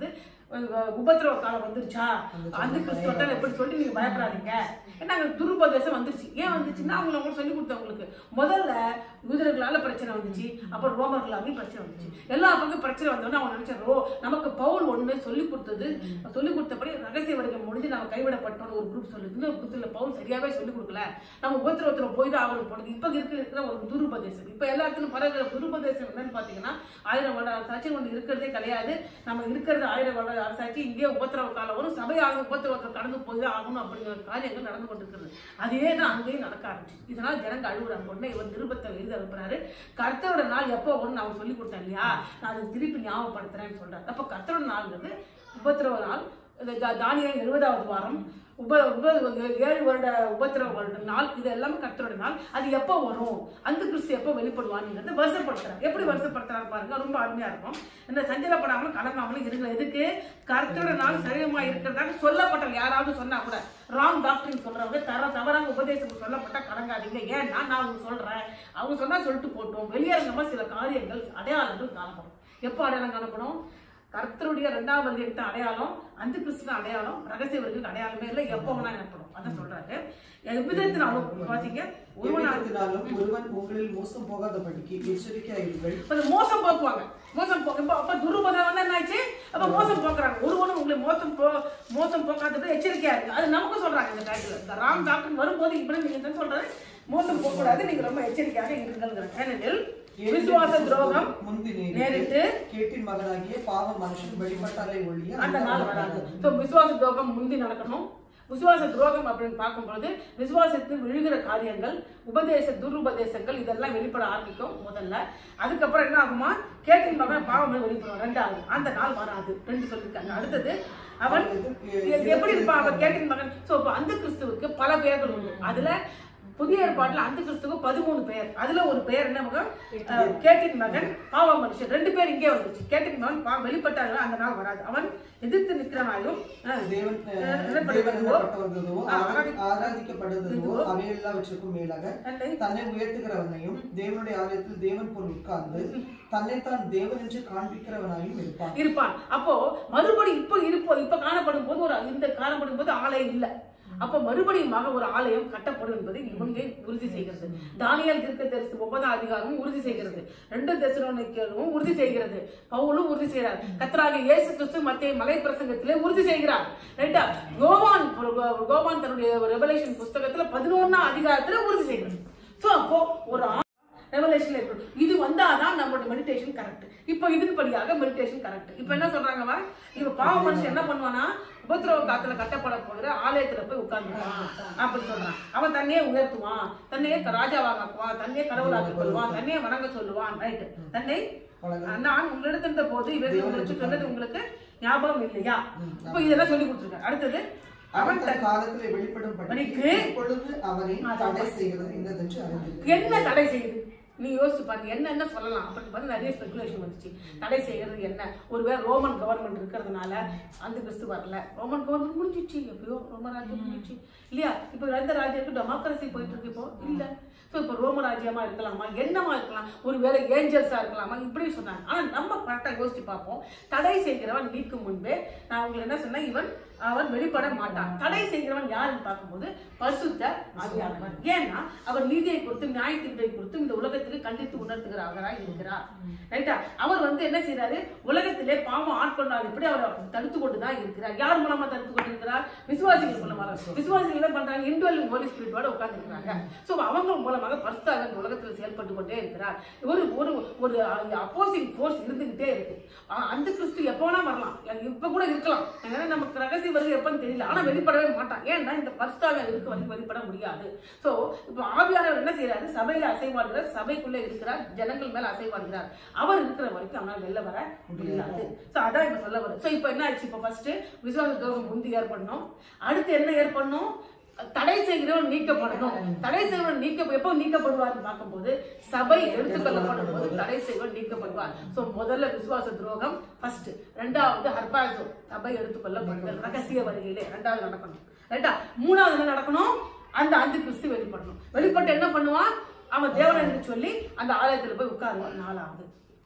Speaker 1: அஹ், உபத்திரவ காலம் வந்துருச்சா அந்த கிறிஸ்துவ எப்படி சொல்லி நீங்க பயப்படாதீங்க ஏன்னா அங்க துருபதேசம் வந்துருச்சு ஏன் வந்துச்சுன்னா அவங்க உங்களுக்கு சொல்லி கொடுத்தவங்களுக்கு முதல்ல யூதர்களால பிரச்சனை வந்துச்சு அப்புறம் ரோமர்களாலையும் பிரச்சனை வந்துச்சு எல்லா பக்கம் பிரச்சனை வந்தோடனே அவங்க நினைச்சாரோ நமக்கு பவுல் ஒண்ணு சொல்லி கொடுத்தது சொல்லி கொடுத்தபடி ரகசிய வருகை முடிஞ்சு நம்ம கைவிடப்பட்டோம்னு ஒரு குரூப் சொல்லுது இன்னொரு குரூப்ல பவுல் சரியாவே சொல்லி கொடுக்கல நம்ம ஒருத்தர் போய் தான் அவருக்கு போனது இப்ப இருக்கிற இருக்கிற ஒரு துருபதேசம் இப்ப எல்லாத்துக்கும் பரவுகிற துருபதேசம் என்னன்னு பாத்தீங்கன்னா ஆயிரம் வருட அரசாட்சி ஒன்று இருக்கிறதே கிடையாது நம்ம இருக்கிறது ஆயிரம் வருட அரசாட்சி இங்கே உபத்திரவ காலம் வரும் சபையாக உபத்திரவத்தை கடந்து போய் தான் ஆகணும் அப்படிங்கிற காரியங்கள் நடந்து கொண்டிருக்கிறது அதே தான் அங்கேயும் நடக்க ஆரம்பிச்சு இதனால் ஜனங்க அழுகுறாங்க உடனே இவர் நிருபத்தை எழுதி அனுப்புறாரு கர்த்தரோட நாள் எப்போ வரும்னு நான் சொல்லி கொடுத்தேன் இல்லையா நான் அதை திருப்பி ஞாபகப்படுத்துறேன்னு சொல்றாரு அப்ப கர்த்தரோட நாள்ங்கிறது உபத்திரவ நாள் இந்த தா- தானியேல் எழுபதாவது வாரம் உப உப ஏழு வருட உபத்திரவ வருட நாள் இது எல்லாமே கர்த்தரோட நாள் அது எப்போ வரும் அந்த கிறிஸ்து எப்போ வெளிப்படுவான்ங்கிறத வருஷப்படுத்துறாரு எப்படி வருஷப்படுத்துறாரு பாருங்க ரொம்ப அருமையா இருக்கும் இந்த சஞ்சலப்படாமலும் கலங்காமலும் இருங்க எதுக்கு கர்த்தரோட நாள் சரீரமா இருக்கிறதாக சொல்லப்பட்ட யாராவது சொன்னா கூட ராங் டாக்டரின் சொல்றவங்க தர தவறாக உபதேசம் சொல்லப்பட்டா கலங்காதீங்க ஏன்னா நான் அவங்க சொல்றேன் அவங்க சொன்னா சொல்லிட்டு போட்டோம் வெளியரங்கமா சில காரியங்கள் அடையாளங்கள் காணப்படும் எப்போ அடையாளம் காணப்படும் கர்த்தருடைய இரண்டாம் வருகைக்கு அடையாளம் அந்த கிறிஸ்துவ அடையாளம் ரகசிய வருகைக்கு அடையாளமே இல்லை எப்போ வேணா எனப்படும் அதான் சொல்றாரு எவ்விதத்தினாலும் பாத்தீங்க ஒருவனாக
Speaker 2: எவ்விதத்தினாலும் ஒருவன் உங்களில் மோசம் போகாதபடிக்கு எச்சரிக்கையாயிருங்கள்
Speaker 1: இப்ப இந்த மோசம் போக்குவாங்க மோசம் போக்க இப்ப அப்ப துருபதம் வந்து என்ன ஆச்சு அப்ப மோசம் போக்குறாங்க ஒருவனும் உங்களை மோசம் போ மோசம் போக்காதது எச்சரிக்கையா இருக்கு அது நமக்கு சொல்றாங்க இந்த டைட்டில் இந்த ராம் டாக்டர் வரும்போது இப்படி நீங்க என்ன சொல்றது மோசம் போகக்கூடாது நீங்க ரொம்ப எச்சரிக்கையாக இருங்கள் ஏனெனில் விசுவாச துரோகம்
Speaker 2: முந்தி
Speaker 1: நேரிட்டு
Speaker 2: நேரிட்டு கேட்டின் மகனாகிய பாவ மனுஷன் வெளிப்பட்டாலே ஒழிய
Speaker 1: அந்த நாள் வராது ஸோ விசுவாச துரோகம் முந்தி நடக்கணும் விசுவாச துரோகம் அப்படின்னு பார்க்கும்பொழுது விசுவாசத்தில் விழுகிற காரியங்கள் உபதேச துருபதேசங்கள் இதெல்லாம் வெளிப்பட ஆரம்பிக்கும் முதல்ல அதுக்கப்புறம் என்ன ஆகுமா கேட்டின் மகன் பாவம் வெளிப்படும் ரெண்டாவது அந்த நாள் வராது ரெண்டு சொல்லியிருக்காங்க அடுத்தது அவன் எ- எப்படி இருப்பான் அவன் கேட்டின் மகன் ஸோ இப்போ அந்த கிறிஸ்துவுக்கு பல பெயர்கள் உண்டு அதுல புதிய ஏற்பாட்டுல அந்த கிறிஸ்துவுக்கு பதிமூணு பெயர் அதுல ஒரு பெயர் என்ன மகன் அஹ், கேட்டின் மகன் பாவ மனுஷன் ரெண்டு பேர் இங்கே வந்துச்சு கேட்டின் மகன் பா வெளிப்பட்டார்கள் அந்த நாள் வராது அவன் எதிர்த்து நிற்கிறனாயும் அஹ்,
Speaker 2: தேவன்
Speaker 1: அஹ், என்ன
Speaker 2: தேவன்
Speaker 1: பண்ணுவதோ,
Speaker 2: எனப்பட்டவர்களோ, ஆரா- ஆராதிக்கப்படுவதோ அவையெல்லாவற்றுக்கும் மேலாக
Speaker 1: தன்னை
Speaker 2: தன்னை உயர்த்துகிறவனையும் தேவனுடைய ஆலயத்தில் தேவன் போல் உட்கார்ந்து தன்னைத்தான் தேவன் என்று காண்பிக்கிறவனாயும் இருப்பான்
Speaker 1: இருப்பான் அப்போ மறுபடி இப்போ இருப்போ இப்ப காணப்படும் போது ஒரு இந்த காணப்படும் போது ஆலயம் இல்ல அப்ப மறுபடியுமாக ஒரு ஆலயம் கட்டப்படும் என்பதை இவங்க உறுதி செய்கிறது தானியல் தீர்க்க தரிசி ஒன்பதாம் அதிகாரமும் உறுதி செய்கிறது ரெண்டு தரிசனமும் உறுதி செய்கிறது பவுலும் உறுதி செய்கிறார் கத்தராக இயேசு கிறிஸ்து மத்திய மலை பிரசங்கத்திலே உறுதி செய்கிறார் ரைட்டா யோவான் யோவான் தன்னுடைய ரெவலேஷன் புஸ்தகத்துல பதினொன்னாம் அதிகாரத்துல உறுதி செய்கிறது சோ அப்போ ஒரு ரெவலேஷன்ல இருக்கணும் இது வந்தாதான் நம்மளோட மெடிடேஷன் கரெக்ட் இப்போ இதன்படியாக மெடிடேஷன் கரெக்ட் இப்போ என்ன சொல்றாங்கவா இப்ப பாவ மனுஷன் என்ன பண்ணுவானா உபத்திரவ காத்துல கட்டப்பட போகிற ஆலயத்துல போய் உட்கார்ந்துருவான் அப்படி சொல்றான் அவன் தன்னையே உயர்த்துவான் தன்னையே ராஜாவாக ஆக்குவான் தன்னையே கடவுளாக கொள்வான் தன்னையே வணங்க சொல்லுவான் ரைட் தன்னை நான் உங்களிடத்திருந்த போது இவர்கள் உங்களுக்கு சொன்னது உங்களுக்கு ஞாபகம் இல்லையா இப்போ இதெல்லாம் சொல்லி கொடுத்துருக்கேன் அடுத்தது
Speaker 2: அவன் தன் காலத்திலே வெளிப்படும்
Speaker 1: படிக்கு
Speaker 2: இப்பொழுது அவனை தடை செய்கிறது இன்னதென்று அறிந்திருக்கிறான்
Speaker 1: என்ன தடை செய்யுது நீ யோசிச்சு பாருங்க என்ன என்ன சொல்லலாம் அப்படின்னு பார்த்து நிறைய ஸ்பெகுலேஷன் வந்துச்சு தடை செய்யறது என்ன ஒருவேளை ரோமன் கவர்மெண்ட் இருக்கிறதுனால அந்த கிறிஸ்து வரல ரோமன் கவர்மெண்ட் முடிஞ்சிச்சு எப்பயோ ரோம ராஜ்யம் முடிஞ்சிச்சு இல்லையா இப்போ எந்த ராஜ்யத்துக்கு டெமோக்ரஸி போயிட்டு இருக்கு இப்போ இல்ல ஸோ இப்போ ரோம ராஜ்யமா இருக்கலாமா என்னமா இருக்கலாம் ஒருவேளை ஏஞ்சல்ஸா இருக்கலாமா இப்படி சொன்னாங்க ஆனா நம்ம கரெக்டாக யோசிச்சு பார்ப்போம் தடை செய்கிறவன் நீக்கும் முன்பே நான் உங்களுக்கு என்ன சொன்னேன் இவன் அவன் வெளிப்பட மாட்டான் தடை செய்கிறவன் யாருன்னு பார்க்கும்போது பரிசுத்த ஆவியானவர் ஏன்னா அவர் நீதியை கொடுத்து நியாயத்தின்பை கொடுத்து இந்த உலகத்துக்கு கண்டித்து உணர்த்துகிறவராய் இருக்கிறார் ரைட்டா அவர் வந்து என்ன செய்யறாரு உலகத்திலே பாவம் ஆட்கொண்டாதபடி அவர் தடுத்து கொண்டு தான் இருக்கிறார் யார் மூலமா தடுத்து கொண்டு இருக்கிறார் விசுவாசிகள் மூலமாக விசுவாசிகள் என்ன பண்றாங்க இந்துவல் ஹோலி ஸ்பிரிட்டோட உட்கார்ந்து இருக்கிறாங்க ஸோ அவங்க மூலமாக பரிசுத்தாக இந்த உலகத்தில் செயல்பட்டு கொண்டே இருக்கிறார் ஒரு ஒரு ஒரு அப்போசிங் ஃபோர்ஸ் இருந்துகிட்டே இருக்கு ஆஹ் அந்த கிறிஸ்து எப்போ வேணா வரலாம் இப்ப கூட இருக்கலாம் ஏன்னா நமக்கு ரகசிய வருது எப்பன்னு தெரியல ஆனா வெளிப்படவே மாட்டான் ஏன்னா இந்த பரிசுத்தாக இருக்க வரைக்கும் வெளிப்பட முடியாது சோ இப்போ ஆவியானவர் என்ன செய்யறாரு சபையில அசைவாடுகிறார் சபைக்குள்ள இருக்கிறார் ஜனங்கள் மேல அசைவாடுகிறார் அவர் இருக்கிற வரைக்கும் அவனால் வெளில வர முடியாது சோ அதான் இப்ப சொல்ல வருது சோ இப்போ என்ன ஆச்சு இப்போ ஃபர்ஸ்ட் விசுவாச துரோகம் முந்தி ஏற்படணும் அடுத்து என்ன ஏற்படணும் தடை செய்கிறவன் நீக்கப்படணும் தடை செய்கிறவன் நீக்க எப்போ நீக்கப்படுவார்னு பார்க்கும்போது சபை எடுத்துக்கொள்ளப்படும் போது தடை செய்வன் நீக்கப்படுவார் சோ முதல்ல விசுவாச துரோகம் ஃபர்ஸ்ட் ரெண்டாவது ஹர்பாசோ சபை எடுத்துக்கொள்ளப்படுதல் ரகசிய வருகையிலே ரெண்டாவது நடக்கணும் ரைட்டா மூணாவது என்ன நடக்கணும் அந்த அந்த கிறிஸ்து வெளிப்படணும் வெளிப்பட்டு என்ன பண்ணுவான் அவன் தேவன் என்று சொல்லி அந்த ஆலயத்துல போய் உட்காருவான் நாலாவது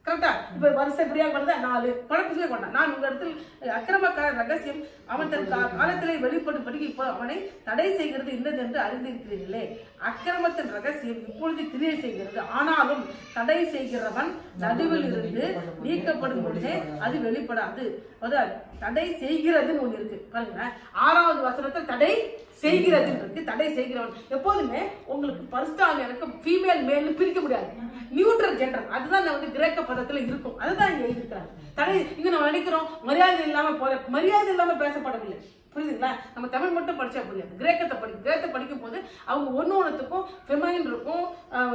Speaker 1: கரெக்டா இப்ப வருஷம் இப்படியா வருதா நாலு குழப்பமே கொண்டான் நான் உங்க இடத்தில் அக்கிரமக்கார ரகசியம் அவன் தன் கா- காலத்திலே வெளிப்படும்படி இப்போ அவனை தடை செய்கிறது இன்னது என்று அறிந்திருக்கிறீர்களே அக்கிரமத்தின் ரகசியம் இப்பொழுது கிரியை செய்கிறது ஆனாலும் தடை செய்கிறவன் நடுவில் இருந்து நீக்கப்படும் பொழுதே அது வெளிப்படாது அதாவது தடை செய்கிறதுன்னு ஒண்ணு இருக்கு பாருங்க ஆறாவது வசனத்தை தடை செய்கிறதுன்னு இருக்கு தடை செய்கிறவன் எப்போதுமே உங்களுக்கு பரிசுத்தாங்க எனக்கு ஃபீமேல் மேல் பிரிக்க முடியாது நியூட்ரல் ஜெண்டர் அதுதான் நான் வந்து கிரேக்க பதத்துல இருக்கும் அதுதான் இங்க எழுதியிருக்கிறாங்க தடை இங்க நம்ம நினைக்கிறோம் மரியாதை இல்லாம போற மரியாதை இல்லாம பேசப்படவில்லை புரியுதுங்களா நம்ம தமிழ் மட்டும் படிச்சா புரியாது கிரேக்கத்தை படி கிரேக்கத்தை படிக்கும் போது அவங்க ஒன்று ஒன்றுத்துக்கும் ஃபெமைன் இருக்கும்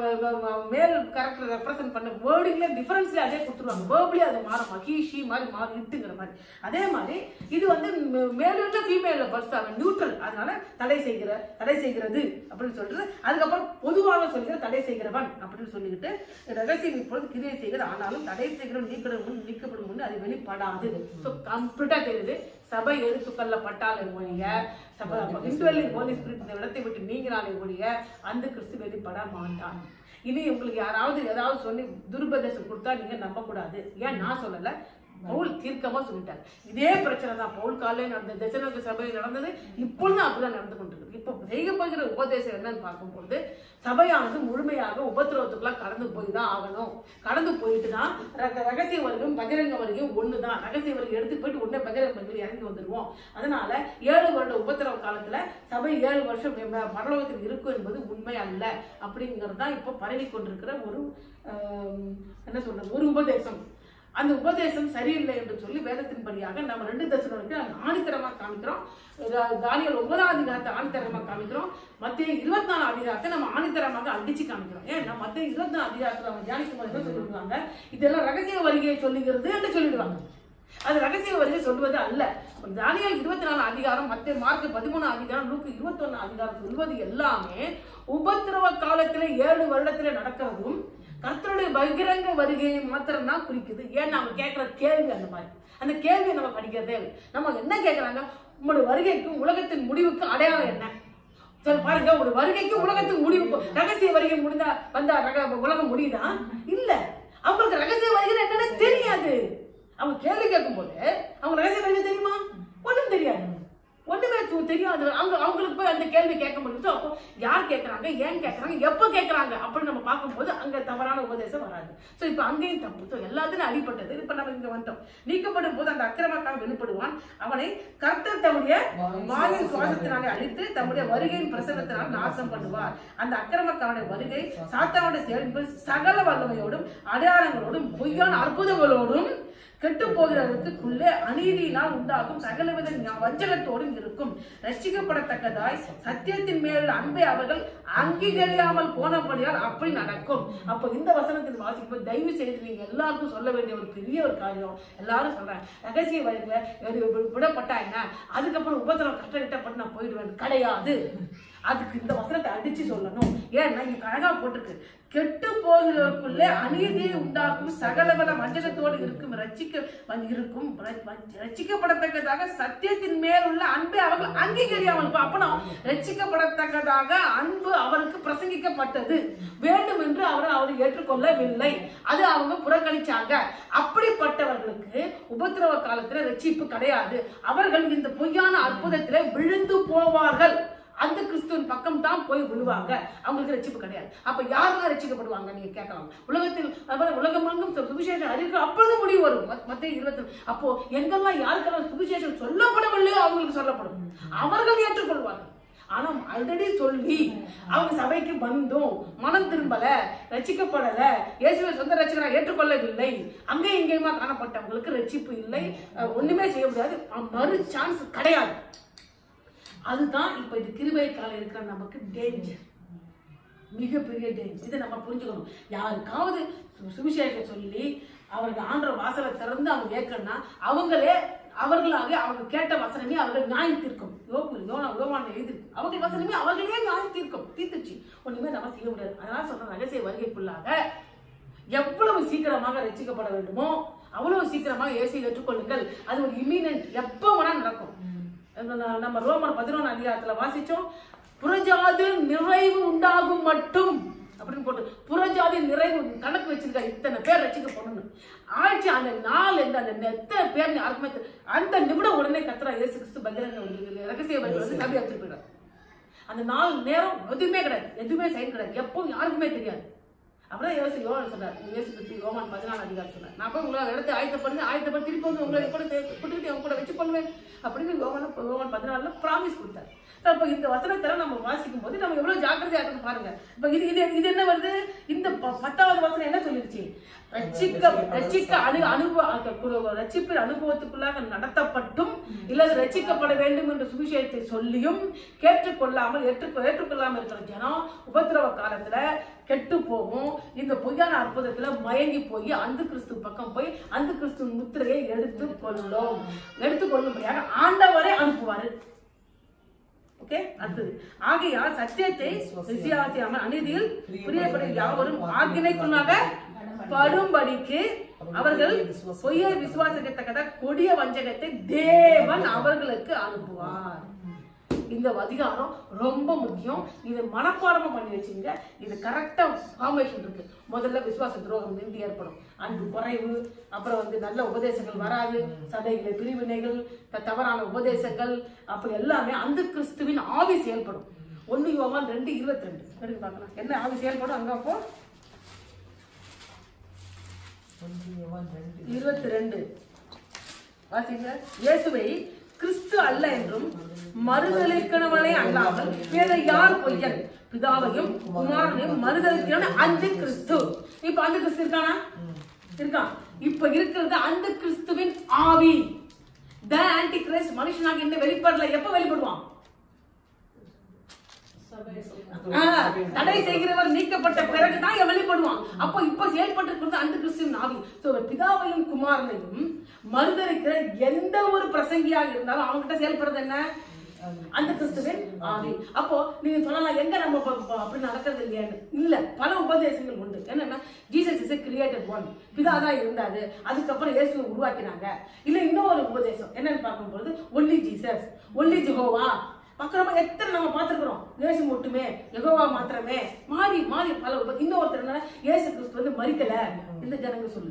Speaker 1: மேல் கேரக்டர் ரெப்ரசென்ட் பண்ண வேர்டிங்ல டிஃபரன்ஸ்ல அதே கொடுத்துருவாங்க வேர்ப்லயே அது மாறும் ஹீ ஷீ மாதிரி மாறி இட்டுங்கிற மாதிரி அதே மாதிரி இது வந்து மேலுள்ள ஃபீமேல பர்ஸ் நியூட்ரல் அதனால தடை செய்கிற தடை செய்கிறது அப்படின்னு சொல்லிட்டு அதுக்கப்புறம் பொதுவாக சொல்கிற தடை செய்கிறவன் அப்படின்னு சொல்லிக்கிட்டு ரகசியம் இப்பொழுது கிரியை செய்கிறது ஆனாலும் தடை செய்கிற நீக்கப்படும் முன் நீக்கப்படும் முன் அது வெளிப்படாது ஸோ கம்ப்ளீட்டா தெரியுது சபை எடுத்து கொள்ளப்பட்டாலே ஒழிய சபை இந்துவெல்லி ஹோலி ஸ்பிரிட் இந்த இடத்தை விட்டு நீங்கினாலே ஒழிய அந்த கிறிஸ்து வெளிப்பட மாட்டான் இனி உங்களுக்கு யாராவது ஏதாவது சொல்லி துருபதேசம் கொடுத்தா நீங்க நம்பக்கூடாது ஏன் நான் சொல்லல பவுல் தீர்க்கமா சொல்லிட்டார் இதே பிரச்சனை தான் பவுல் காலையில் நடந்த தசனக சபையில் நடந்தது இப்பொழுதும் அப்படிதான் நடந்து கொண்டிருக்கு இப்போ செய்யப்படுகிற உபதேசம் என்னன்னு பார்க்கும்பொழுது சபையானது முழுமையாக உபத்திரவத்துக்குலாம் கடந்து போய் தான் ஆகணும் கடந்து போயிட்டு தான் ரக- ரகசிய வருகையும் பகிரங்க வருகையும் ஒன்று தான் ரகசிய வருகை எடுத்து போயிட்டு உடனே பகிரங்க வருகையில் இறங்கி வந்துடுவோம் அதனால ஏழு வருட உபத்திரவ காலத்துல சபை ஏழு வருஷம் மெ- மெ- பரலோகத்தில் இருக்கும் என்பது உண்மை அல்ல அப்படிங்கிறது தான் இப்போ பரவி கொண்டிருக்கிற ஒரு ஆம், என்ன சொல்றது ஒரு உபதேசம் அந்த உபதேசம் சரியில்லை என்று சொல்லி வேதத்தின்படியாக நம்ம ரெண்டு தசனங்களுக்கு ஆணித்தரமா காமிக்கிறோம் தா- தானியேல் ஒன்பதாம் அதிகாரத்தை ஆணித்தரமா காமிக்கிறோம் மத்திய இருபத்தி நாலு அதிகாரத்தை நம்ம ஆணித்தரமாக அடிச்சு காமிக்கிறோம் ஏன்னா மத்திய இருபத்தி நாலு அதிகாரத்துல அவங்க தியானிக்கும் போது என்ன சொல்லிடுவாங்க இதெல்லாம் ரகசிய வருகையை சொல்லுகிறது என்று சொல்லிடுவாங்க அது ரகசிய வருகை சொல்வது அல்ல தானியல் இருபத்தி நாலு அதிகாரம் மத்திய மார்க் பதிமூணு அதிகாரம் நூக்கு இருபத்தி ஒண்ணு அதிகாரம் சொல்வது எல்லாமே உபத்திரவ காலத்துல ஏழு வருடத்துல நடக்கிறதும் கர்த்தருடைய பகிரங்க வருகையை மாத்திரம் தான் குறிக்குது ஏன்னா அவங்க கேட்கிற கேள்வி அந்த மாதிரி அந்த கேள்வியை நம்ம படிக்கிறதே இல்லை. நம்ம என்ன கேட்கறாங்க உங்களுடைய வருகைக்கும் உலகத்தின் முடிவுக்கு அடையாளம் என்ன சரி பாருங்க ஒரு வருகைக்கு உலகத்துக்கு முடிவு ரகசிய வருகை முடிந்தா வந்தா ரக- உலகம் முடியுதா இல்ல அவங்களுக்கு ரகசிய வருகை என்னன்னு தெரியாது அவங்க கேள்வி கேட்கும்போது அவங்க ரகசிய வருகை தெரியுமா ஒண்ணும் தெரியாது ஒண்ணுமே தெ- தெரியாது அவங்க அவங்களுக்கு போய் அந்த கேள்வி கேட்க முடியும் So, அப்போ யார் கேட்கறாங்க ஏன் கேட்கறாங்க எப்போ கேட்கறாங்க அப்படின்னு நம்ம பார்க்கும்போது அங்க தவறான உபதேசம் வராது சோ இப்போ அங்கேயும் தப்பு ஸோ எல்லாத்துலயும் அடிபட்டது இப்ப நம்ம இங்க வந்துட்டோம் நீக்கப்படும் போது அந்த அக்கிரமக்காரன் வெளிப்படுவான் அவனை கர்த்தர் தம்முடைய வாயின் சுவாசத்தினாலே அழித்து தம்முடைய வருகையின் பிரசனத்தினால் நாசம் பண்ணுவார் அந்த அக்கிரமக்காரனுடைய வருகை சாத்தானுடைய செயல்பு சகல வல்லமையோடும் அடையாளங்களோடும் பொய்யான அற்புதங்களோடும் கெட்டு போகிறவர்களுக்குள்ளே அநீதியினால் உண்டாகும் சகலவித ஞா- வஞ்சகத்தோடும் இருக்கும் ரட்சிக்கப்படத்தக்கதாய் சத்தியத்தின் மேல் அன்பை அவர்கள் அங்கீகரியாமல் போனபடியால் அப்படி நடக்கும் அப்போ இந்த வசனத்தில் வாசிக்கும்போது தயவு செய்து நீங்க எல்லாருக்கும் சொல்ல வேண்டிய ஒரு பெரிய ஒரு காரியம் எல்லாரும் சொல்றாங்க ரகசிய வயதுல விடப்பட்டா என்ன அதுக்கப்புறம் உபத்திரம் கஷ்டப்பட்டு நான் போயிடுவேன் கிடையாது அதுக்கு இந்த வசனத்தை அடிச்சு சொல்லணும் ஏன்னா இங்க அழகா போட்டிருக்கு கெட்டு போகிறவருக்குள்ளே அநீதியை உண்டாக்கும் சகலபல வஞ்சகத்தோடு இருக்கும் ரட்சிக்க வந்து இருக்கும் ர- வ- ரட்சிக்கப்படத்தக்கதாக சத்தியத்தின் மேல் உள்ள அன்பை அவர்கள் அங்கீகரியாமல் இருப்பா. அப்பனா ரட்சிக்கப்படத்தக்கதாக அன்பு அவருக்கு பிரசங்கிக்கப்பட்டது வேண்டும் என்று அவர் அவர் ஏற்றுக்கொள்ளவில்லை அது அவங்க புறக்கணிச்சாங்க அப்படிப்பட்டவர்களுக்கு உபத்திரவ காலத்துல ரட்சிப்பு கிடையாது அவர்கள் இந்த பொய்யான அற்புதத்திலே விழுந்து போவார்கள் அந்த கிறிஸ்துவின் பக்கம் தான் போய் விழுவாங்க அவங்களுக்கு ரட்சிப்பு கிடையாது அப்ப யாரெல்லாம் ரட்சிக்கப்படுவாங்க நீங்க கேட்கலாம் உலகத்தில் அப்புறம் உலகம் எங்கும் சுவிசேஷம் அறிவிக்க அப்பொழுது முடிவு வரும் மத்திய இருபத்தி அப்போ எங்கெல்லாம் யாருக்கெல்லாம் சுவிசேஷம் சொல்லப்படவில்லையோ அவங்களுக்கு சொல்லப்படும் அவர்கள் ஏற்றுக்கொள்வார்கள் ஆனா ஆல்ரெடி சொல்லி அவங்க சபைக்கு வந்தும் மனம் திரும்பல ரட்சிக்கப்படல இயேசுவை சொந்த ரட்சகரா ஏற்றுக்கொள்ளவில்லை அங்கே இங்கேயுமா காணப்பட்டவங்களுக்கு ரட்சிப்பு இல்லை அஹ் ஒண்ணுமே செய்ய முடியாது அஹ் மறு சான்ஸ் கிடையாது அதுதான் இப்ப இது கிருபை காலம் இருக்கிற நமக்கு டேஞ்சர் மிகப்பெரிய டேஞ்சர் இதை நம்ம புரிஞ்சுக்கணும் யாருக்காவது சு- சுவிசேஷம் சொல்லி அவருக்கு ஆண்ட வாசலை திறந்து அவங்க கேட்கணும்னா அவங்களே அவர்களாக அவங்க கேட்ட வசனமே அவர்கள் நியாயம் தீர்க்கும் யோகு யோனா யோவான எழுதிருக்கு அவர்கள் வசனமே அவர்களே நியாயம் தீர்க்கும் தீர்த்துச்சு ஒண்ணுமே நம்ம செய்ய முடியாது அதனால சொல்ற ரகசிய வருகைக்குள்ளாக எவ்வளவு சீக்கிரமாக ரட்சிக்கப்பட வேண்டுமோ அவ்வளவு சீக்கிரமாக இயேசு ஏற்றுக்கொள்ளுங்கள் அது ஒரு இமீனன்ட் எப்போ வேணா நடக்கும் நம்ம- நம்ம ரோமர் பதினொன்று அதிகாரத்துல வாசிச்சோம் புறஜாது நிறைவு உண்டாகும் மட்டும் அப்படின்னு போட்டு புறஜாதி நிறைவு கணக்கு வச்சிருக்காரு இத்தனை பேர் ரசிக்கப்படணும் ஆட்சி அந்த நாள் எந்த அந்த எத்தனை பேர் யாருக்குமே தெரி- அந்த நிமிடம் உடனே கத்துறா இயேசு கிறிஸ்து பகிரங்க வந்து ரகசிய வழி வந்து சபை எடுத்துட்டு போயிடுறாரு அந்த நாள் நேரம் எதுவுமே கிடையாது எதுவுமே சைன் கிடையாது எப்பவும் யாருக்குமே தெரியாது அப்படிதான் யோசி யோகன் சொன்னார் இயேசு கிறிஸ்து யோவான் பதினாலு அதிகாரம் சொன்னார் நான் போய் உங்களை இடத்தை ஆயத்தப்படுது ஆயத்தப்பட்டு திருப்பி வந்து உங்களை கூட கூட்டிட்டு அவங்க கூட வச்சு பண்ணுவேன் அப்படின்னு யோவான் யோவான் பதினாலுல ப்ராமிஸ் கொடுத்தார் அப்ப இந்த வசனத்தை நம்ம வாசிக்கும் போது நம்ம எவ்வளவு ஜாக்கிரதையா இருக்கணும் பாருங்க இப்ப இது இது இது என்ன வருது இந்த ப- பத்தாவது வசனம் என்ன சொல்லிருச்சு ரட்சிக்க ரட்சிக்க அனு அனுபவ ரட்சிப்பின் அனுபவத்துக்குள்ளாக நடத்தப்பட்டும் இல்லது ரட்சிக்கப்பட வேண்டும் என்ற சுவிசேஷத்தை சொல்லியும் கேட்டுக்கொள்ளாமல் ஏற்றுக்கொ ஏற்றுக்கொள்ளாமல் இருக்கிற ஜனம் உபத்திரவ காலத்துல கெட்டு போகும் இந்த பொய்யான அற்புதத்துல மயங்கி போய் அந்த கிறிஸ்து பக்கம் போய் அந்த கிறிஸ்து முத்திரையை எடுத்து கொள்ளும் எடுத்து கொள்ளும்படியாக ஆண்டவரே அனுப்புவாரு ஓகே அடுத்தது ஆகையால் சத்தியத்தை விசுவாசியாமல் அநீதியில் பிரியப்படும் யாவரும் ஆக்கினைக்குள்ளாக படும்படிக்கு அவர்கள் பொய்யை விசுவாசிக்கத்தக்கத கொடிய வஞ்சகத்தை தேவன் அவர்களுக்கு அனுப்புவார் இந்த அதிகாரம் ரொம்ப முக்கியம் இது மனப்பாடமா பண்ணி வச்சுங்க இது கரெக்டா ஃபார்மேஷன் இருக்கு முதல்ல விசுவாச துரோகம் நின்று ஏற்படும் அன்பு குறைவு அப்புறம் வந்து நல்ல உபதேசங்கள் வராது சபைகளை பிரிவினைகள் த- தவறான உபதேசங்கள் அப்ப எல்லாமே அந்த கிறிஸ்துவின் ஆவி செயல்படும் ஒன்னு யோவான் ரெண்டு இருபத்தி ரெண்டு எடுத்து பார்க்கலாம் என்ன ஆவி செயல்படும் அங்க அப்போ
Speaker 2: ஒன்று யோவான் ரெண்டு
Speaker 1: இருபத்தி ரெண்டு வாசிங்க இயேசுவை கிறிஸ்து அல்ல என்றும் மறுதலிக்கிறவனே அல்லாமல் வேற யார் பொய்யன் பிதாவையும் குமாரனையும் மறுதலிக்கிறவன் அந்த கிறிஸ்து இப்ப அந்த கிறிஸ்து இருக்கானா இருக்கான் இப்ப இருக்கிறது அந்த கிறிஸ்துவின் ஆவி த ஆன்டி கிறிஸ்ட் மனுஷனாக என்ன வெளிப்படல எப்ப வெளிப்படுவான் ஆ, தடை செய்கிறவர் நீக்கப்பட்ட பிறகுதான் இவன் வெளிப்படுவான் அப்போ இப்ப செயல்பட்டு இருக்கிறது அந்த கிறிஸ்துவின் ஆவி சோ பிதாவையும் குமாரனையும் மறுதலிக்கிற எந்த ஒரு பிரசங்கியாக இருந்தாலும் அவன்கிட்ட செயல்படுறது என்ன அந்த கிறிஸ்துவின் ஆவி அப்போ நீங்க சொல்லலாம் எங்க நம்ம ப- ப- அப்படி நடக்கிறது இல்லையான்னு இல்ல பல உபதேசங்கள் உண்டு என்னன்னா ஜீசஸ் இஸ் கிரியேட்டட் ஒன் பிதா தான் இருந்தாரு அதுக்கப்புறம் இயேசுவை உருவாக்கினாங்க இல்ல இன்னொரு உபதேசம் என்னன்னு பார்க்கும்போது ஒன்லி ஜீசஸ் ஒன்லி ஜெகோவா பார்க்குறப்ப எத்தனை நம்ம பார்த்துருக்குறோம் இயேசு மட்டுமே யெகோவா மாத்திரமே மாறி மாறி பல உப- இன்னொருத்தர் என்ன இயேசு கிறிஸ்து வந்து மறிக்கல இந்த ஜனங்க சொல்லு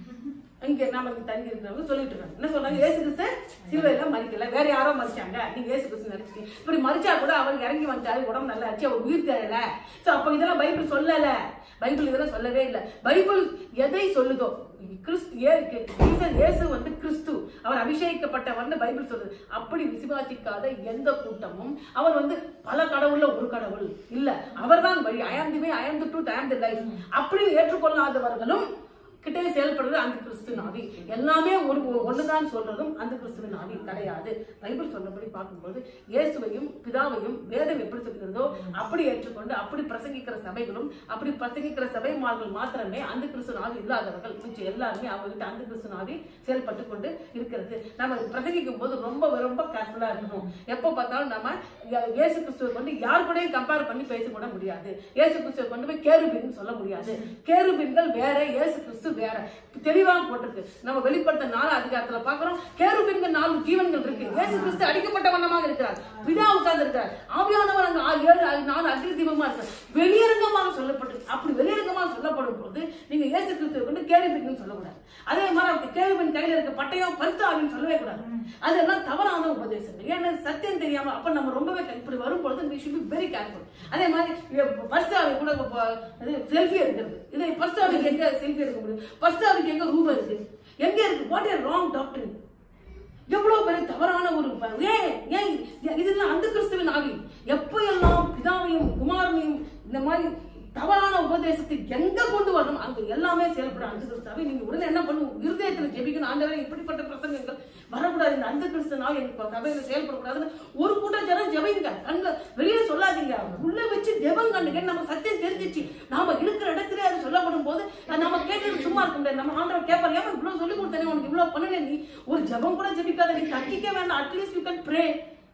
Speaker 1: இங்க நாம இங்க தங்கி இருக்கிறவங்க சொல்லிட்டு இருக்காங்க என்ன சொல்றாங்க இயேசு கிறிஸ்து சிலுவையில மறிக்கல வேற யாரோ மறிச்சாங்க நீங்க இயேசு கிறிஸ்து நினைச்சிட்டீங்க இப்படி மறிச்சா கூட அவர் இறங்கி வந்தாரு உடம்பு நல்லா ஆச்சு அவர் உயிர் தேழல சோ அப்ப இதெல்லாம் பைபிள் சொல்லல பைபிள் இதெல்லாம் சொல்லவே இல்லை பைபிள் எதை சொல்லுதோ கிறிஸ்து ஏ- ஜீசஸ் இயேசு வந்து கிறிஸ்து அவர் அபிஷேகிக்கப்பட்டவர்னு பைபிள் சொல்லுது அப்படி விசுவாசிக்காத எந்த கூட்டமும் அவர் வந்து பல கடவுள்ல ஒரு கடவுள் இல்ல அவர்தான் வழி ஐ ஆம் தி வே ஐ ஆம் தி ட்ரூத் ஐ ஆம் தி லைஃப் அப்படி ஏற்றுக்கொள்ளாதவர்களும் கிட்டே செயல்படுறது அந்த கிறிஸ்துவின் ஆவி எல்லாமே ஒரு ஒண்ணுதான் சொல்றதும் அந்த கிறிஸ்துவின் ஆவி கிடையாது பைபிள் சொன்னபடி பார்க்கும்போது இயேசுவையும் பிதாவையும் வேதம் எப்படி சொல்கிறதோ அப்படி ஏற்றுக்கொண்டு அப்படி பிரசங்கிக்கிற சபைகளும் அப்படி பிரசங்கிக்கிற சபைமார்கள் மாத்திரமே அந்த கிறிஸ்துவின் ஆவி இல்லாதவர்கள் மிச்சம் எல்லாருமே அவங்ககிட்ட அந்த கிறிஸ்துவின் ஆவி செயல்பட்டு கொண்டு இருக்கிறது நம்ம பிரசங்கிக்கும் போது ரொம்ப ரொம்ப கேர்ஃபுல்லா இருக்கணும் எப்போ பார்த்தாலும் நம்ம இய- இயேசு கிறிஸ்துவை கொண்டு யார் கூடயும் கம்பேர் பண்ணி பேசக்கூட முடியாது இயேசு கிறிஸ்துவை கொண்டு போய் கேருபின் சொல்ல முடியாது கேருபின்கள் வேற இயேசு கிறிஸ்து வேற தெளிவா போட்டிருக்கு நம்ம வெளிப்படுத்த நாலு அதிகாரத்துல பாக்குறோம் கேருபின்கள் நாலு ஜீவன்கள் இருக்கு இயேசு கிறிஸ்து அடிக்கப்பட்ட வண்ணமாக இருக்கிறார் பிதா உட்கார்ந்து இருக்கிறார் ஆவியானவர் அங்க ஆ- ஏழு ஆ- நாலு அக்னி தீபமா இருக்கு வெளியரங்கமாக சொல்லப்பட்டு அப்படி வெளியரங்கமாக சொல்லப்படும் போது நீங்க இயேசு கிறிஸ்துவை கொண்டு கேருபின் சொல்லக்கூடாது அதே மாதிரி அவருக்கு கேருபின் கையில இருக்க பட்டயம் பரிசுத்தாவின்னு சொல்லவே கூடாது அதெல்லாம் தவறான உபதேசங்கள் ஏன்னா சத்தியம் தெரியாம அப்ப நம்ம ரொம்பவே க- இப்படி வரும்பொழுது we should be very careful அதே மாதிரி பஸ்டாவை கூட செல்ஃபி எடுக்கிறது இதை பஸ்டாவுக்கு எங்க செல்ஃபி எடுக்க முடியும் பஸ்டாவுக்கு எங்க ரூபம் இருக்கு எங்க இருக்கு வாட் ஏ ராங் டாக்டர் எவ்வளவு பெரிய தவறான ஒரு ப- ஏன் ஏன் ஏன் இதெல்லாம் அந்த கிறிஸ்துவின் ஆவி எப்ப எல்லாம் பிதாவையும் குமாரனையும் இந்த மாதிரி தவறான உபதேசத்தை எங்க கொண்டு வரணும் அங்க எல்லாமே செயல்பட அந்த கிறிஸ்தாவை நீங்க உடனே என்ன பண்ணும் இருதயத்துல ஜெபிக்கணும் ஆண்டவரே இப்படிப்பட்ட பிரசங்கங்கள் வரக்கூடாது இந்த அந்த கிறிஸ்தனாவை எனக்கு சபையில செயல்படக்கூடாதுன்னு ஒரு கூட்டம் ஜனம் ஜெபிங்க கண்ணுல வெளியே சொல்லாதீங்க உள்ள வச்சு ஜெபம் கண்டுங்க நம்ம சத்தியம் தெரிஞ்சிச்சு நாம இருக்கிற இடத்துல அது சொல்லப்படும் போது நம்ம கேட்டு சும்மா இருக்க முடியாது நம்ம ஆண்டவர் கேட்பாரு ஏமா இவ்வளவு சொல்லி கொடுத்தேனே உனக்கு இவ்வளவு பண்ணனே நீ ஒரு ஜெபம் கூட ஜெபிக்காத நீ கட்டிக்க வேண்டாம் அட்லீஸ்ட் யூ கேன் ப்ரே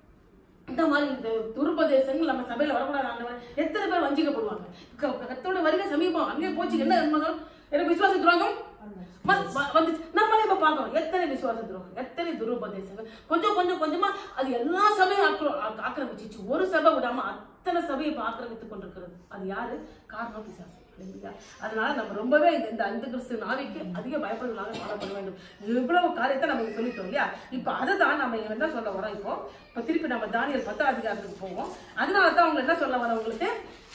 Speaker 1: இந்த மாதிரி இந்த துருப்பதேசங்கள் நம்ம சபையில வரக்கூடாது ஆண்டவர் எத்தனை பேர் வஞ்சிக்கப்படுவாங்க க- கர்த்தரோட வருகை சமீபம் அங்கே போச்சு என்ன இருந்தாலும் எனக்கு விசுவாச துரோகம் வ- வ- வந்துச்சு நம்மளே இப்ப பாக்குறோம் எத்தனை விசுவாச துரோகம் எத்தனை துருபதேசங்கள் கொஞ்சம் கொஞ்சம் கொஞ்சமா அது எல்லா சபையும் ஆக்கிர- ஆ- ஆக்கிரமிச்சிச்சு ஒரு சபை விடாம அத்தனை சபையை இப்ப ஆக்கிரமித்துக் கொண்டிருக்கிறது அது யாரு காரணம் பிசாசு இல்லைங்களா? அதனால நம்ம ரொம்பவே இந்த இந்த அந்த கிறிஸ்து நாளைக்கு அதிக பயப்படுவதாக காணப்பட வேண்டும் இவ்வளவு காரியத்தை நம்ம இங்க சொல்லிட்டோம் இல்லையா இப்ப அதை தான் நம்ம இங்க என்ன சொல்ல வரோம் இப்போ இப்ப திருப்பி நம்ம தானியல் பத்தாம் அதிகாரத்துக்கு போவோம் அதனால தான் அவங்க என்ன சொல்ல வரோம் உங்களுக்கு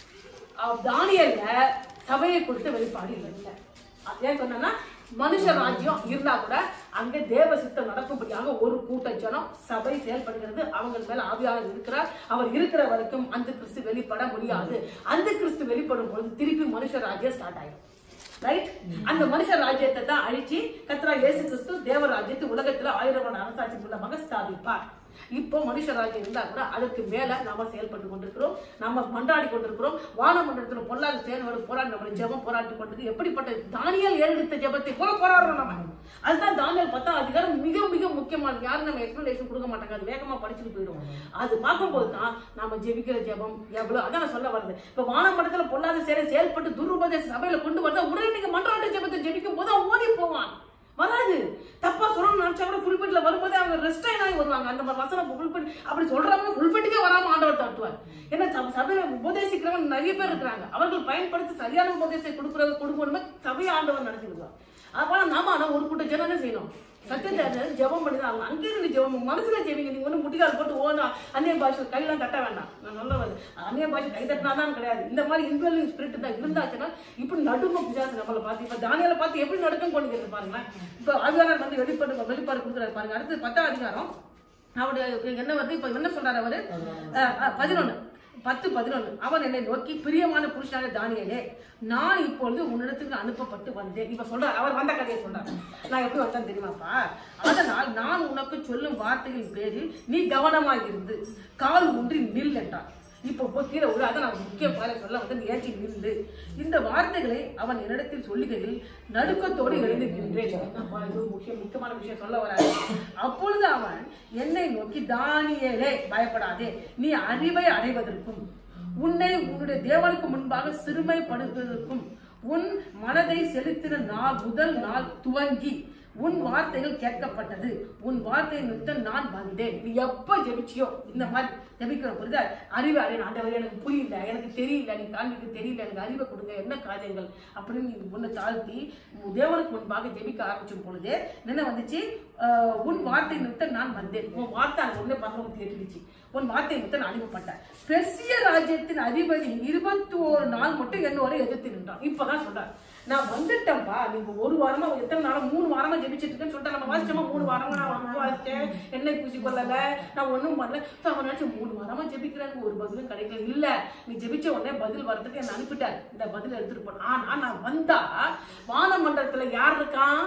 Speaker 1: அஹ் தானியல்ல சபையை கொடுத்த வெளிப்பாடு இல்லை அது ஏன் சொன்னா மனுஷ ராஜ்யம் இருந்தா கூட அங்க தேவ சித்தம் நடக்கும்படியாக ஒரு கூட்ட ஜனம் சபை செயல்படுகிறது அவங்க மேல ஆவியாளர் இருக்கிறார் அவர் இருக்கிற வரைக்கும் அந்த கிறிஸ்து வெளிப்பட முடியாது அந்த கிறிஸ்து வெளிப்படும் பொழுது திருப்பி மனுஷ ராஜ்யம் ஸ்டார்ட் ஆயிடும் ரைட் அந்த மனுஷ ராஜ்யத்தை தான் அழிச்சு கத்ரா இயேசு கிறிஸ்து தேவ ராஜ்யத்தை உலகத்துல ஆயிரம் வருட அரசாட்சி மூலமாக ஸ்தாபிப்பார் இப்போ மனுஷ ராஜ்யம் இருந்தா கூட அதற்கு மேல நாம செயல்பட்டு கொண்டிருக்கிறோம் நம்ம மன்றாடி கொண்டிருக்கிறோம் வானமண்டலத்துல பொல்லாத செயல்பாடு போராடி நம்ம ஜெபம் போராடி கொண்டிருக்கு எப்படிப்பட்ட தானியல் ஏறெடுத்த ஜெபத்தை போல போராடுறோம் நம்ம அதுதான் தானியல் பத்தாம் அதிகாரம் மிக மிக முக்கியமானது யாரும் நம்ம எக்ஸ்பிளனேஷன் கொடுக்க மாட்டாங்க அது வேகமா படிச்சுட்டு போயிடும் அது பார்க்கும்போது தான் நாம ஜெபிக்கிற ஜெபம் எவ்வளவு அதான் நான் சொல்ல வருது இப்ப வானமண்டலத்துல பொல்லாத செயலை செயல்பட்டு துருபதேச சபையில கொண்டு வந்தா உடனே நீங்க மன்றாட்டு ஜெபத்தை ஜெபிக்கும் போது அவன் ஓடி போவான் வராது தப்பா சொல்லணும்னு நினைச்சா கூட ஃபுல்பெட்ல வரும்போது அவங்க ரெஸ்டைன் ஆகி வருவாங்க அந்த மாதிரி வசனம் ஃபுல்பெட் அப்படி சொல்றவங்க ஃபுல்பெட்டுக்கே வராம ஆண்டவர் தட்டுவார் ஏன்னா சப- சபையில உபதேசிக்கிறவங்க நிறைய பேர் இருக்கிறாங்க அவர்கள் பயன்படுத்தி சரியான உபதேசத்தை கொடுக்கறது கொடுக்கணுமே சபையை ஆண்டவர் நடத்தி விடுவார் அப்ப நாம ஆனா ஒரு கூட்ட ஜனம் என்ன செய்யணும் சத்தியத்தை ஜெபம் பண்ணி தான் ஆகணும். அங்கே இருந்து ஜெபம் மனசுல ஜெபிங்க நீங்க வந்து முட்டிகால் போட்டு ஓனா அந்நிய பாஷை கையெல்லாம் தட்ட வேண்டாம் நான் சொல்ல வருது அந்நிய பாஷை கை தட்டினாதான் கிடையாது இந்த மாதிரி இன்வெல்விங் ஸ்பிரிட் தான் இருந்தாச்சுன்னா இப்படி நடுங்க பிசாசு நம்மளை பார்த்து இப்ப தானியால பார்த்து எப்படி நடுக்கம் கொண்டு பாருங்களேன் இப்ப அதிகாரம் வந்து வெளிப்பாடு வெளிப்பாடு கொடுக்குறாரு பாருங்க அடுத்து பத்தாம் அதிகாரம் அவருடைய என்ன வந்து இப்ப என்ன சொல்றாரு அவரு பதினொன்னு பத்து பதினொன்னு அவன் என்னை நோக்கி பிரியமான புருஷனாக தானியலே நான் இப்பொழுது உன்னிடத்துக்கு அனுப்பப்பட்டு வந்தேன் இப்ப சொல்றார் அவர் வந்த கதையை சொல்றாரு நான் எப்படி வந்தேன் தெரியுமாப்பா அதனால் நான் உனக்கு சொல்லும் வார்த்தைகளின் பேரில் நீ கவனமாக இருந்து கால் ஊன்றி நில் என்றார் இப்போ போய் கீழே விழு அதான் நான் முக்கிய பாதை சொல்ல வந்து நீ ஏற்றி நில்லு இந்த வார்த்தைகளை அவன் என்னிடத்தில் சொல்லுகையில் நடுக்கத்தோடு எழுந்துகின்றேன் என்னப்பா, இது ஒரு முக்கிய முக்கியமான விஷயம் சொல்ல வராது அப்பொழுது அவன் என்னை நோக்கி தானியேலே பயப்படாதே நீ அறிவை அடைவதற்கும் உன்னை உன்னுடைய தேவனுக்கு முன்பாக சிறுமைப்படுத்துவதற்கும் உன் மனதை செலுத்தின நாள் முதல் நாள் துவங்கி உன் வார்த்தைகள் கேட்கப்பட்டது உன் வார்த்தை நிறுத்த நான் வந்தேன் நீ எப்ப ஜெபிச்சியோ இந்த மாதிரி ஜெபிக்கிற பொழுது அறிவு அறிவு ஆண்டவர் எனக்கு புரியல எனக்கு தெரியல நீ காண்பிக்க தெரியல எனக்கு அறிவை கொடுங்க என்ன காரியங்கள் அப்படின்னு நீ முன்ன தாழ்த்தி உன் தேவனுக்கு முன்பாக ஜெபிக்க ஆரம்பிச்சும் பொழுது என்ன வந்துச்சு ஆஹ் உன் வார்த்தை நிறுத்த நான் வந்தேன் உன் வார்த்தை அங்க ஒண்ணு பரலோகத்தில் எட்டுடுச்சு உன் வார்த்தை நிறுத்த நான் அனுப்பப்பட்டேன் பெர்சிய ராஜ்யத்தின் அதிபதி இருபத்தி ஒரு நாள் மட்டும் என்னோட எதிர்த்து நின்றான் இப்பதான் சொல்றாரு நான் வந்துட்டேன்ப்பா நீங்க ஒரு வாரமா எத்தனை நாளா மூணு வாரமா ஜெபிச்சிட்டு இருக்கேன்னு சொல்லிட்டு நம்ம வாசிச்சோமா மூணு வாரமா நான் வாசிச்சேன் எண்ணெய் பூசி கொள்ளல நான் ஒண்ணும் பண்ணல So அவன் நினைச்சு மூணு வாரமா ஜெபிக்கிறேன் ஒரு பதிலும் கிடைக்கல இல்ல நீ ஜெபிச்ச உடனே பதில் வரதுக்கு என்ன அனுப்பிட்டார் இந்த பதில் எடுத்துட்டு போன ஆனா நான் வந்தா வானமண்டலத்துல யார் இருக்கான்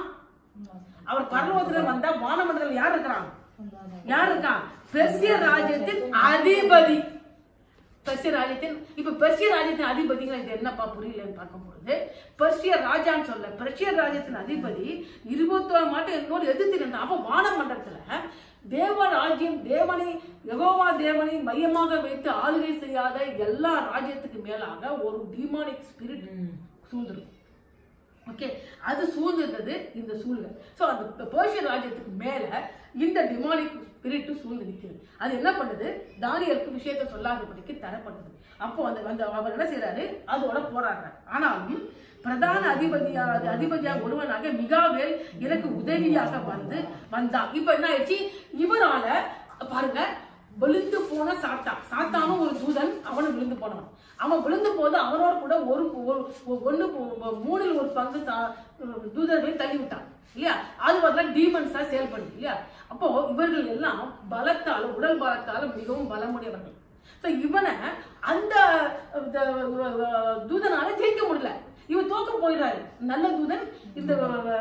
Speaker 1: அவர் பரலோகத்துல வந்தா வானமண்டலத்துல யார் இருக்கிறான் யார் இருக்கான் பெர்சிய ராஜ்யத்தின் அதிபதி பெர்சிய ராஜ்யத்தின் இப்ப பெர்சிய ராஜ்யத்தின் அதிபதிங்க இது என்னப்பா புரியலன்னு பார்க்கும் பொழுது பெர்சிய ராஜான்னு சொல்ல பெர்சிய ராஜ்யத்தின் அதிபதி இருபத்தோரு மாட்டம் என்னோடு எதிர்த்து நின்றான் அப்ப வானமண்டலத்துல தேவ ராஜ்யம் தேவனை யெகோவா தேவனை மையமாக வைத்து ஆளுகை செய்யாத எல்லா ராஜ்யத்துக்கு மேலாக ஒரு டிமானிக் ஸ்பிரிட் சூழ்ந்திருக்கும் ஓகே அது சூழ்ந்திருந்தது இந்த சூழ்நிலை ஸோ அந்த பேர்ஷியன் ராஜ்யத்துக்கு மேல இந்த டிமானிக் ஸ்பிரிட்டு சூழ்ந்து நிற்குது அது என்ன பண்ணுது தானியலுக்கு விஷயத்தை சொல்லாதபடிக்கு தரப்பட்டது அப்போ அந்த அந்த அவர் என்ன செய்றாரு அதோட போராடுறார் ஆனாலும் பிரதான அதிபதியா அதிபதியா ஒருவனாக மிகாவேல் எனக்கு உதவியாக வந்து வந்தான் இப்போ என்ன ஆயிடுச்சு இவரால பாருங்க விழுந்து போன சாத்தான் சாத்தானும் ஒரு தூதன் அவனும் விழுந்து போனவன் அவன் விழுந்து போது அவனோட கூட ஒரு ஒரு- ஒண்ணு போ- மூணில் ஒரு பங்கு சா- தூதர்களை தள்ளி விட்டான் இல்லையா அது வரலாம் டீமன்ஸா செயல்படுது இல்லையா அப்போ இவர்கள் எல்லாம் பலத்தால உடல் பலத்தால மிகவும் பலமுடையவர்கள் ஸோ இவனை அந்த இந்த, தூதனால ஜெயிக்க முடியல இவன் தோக்க போயிடுறாரு நல்ல தூதன் இந்த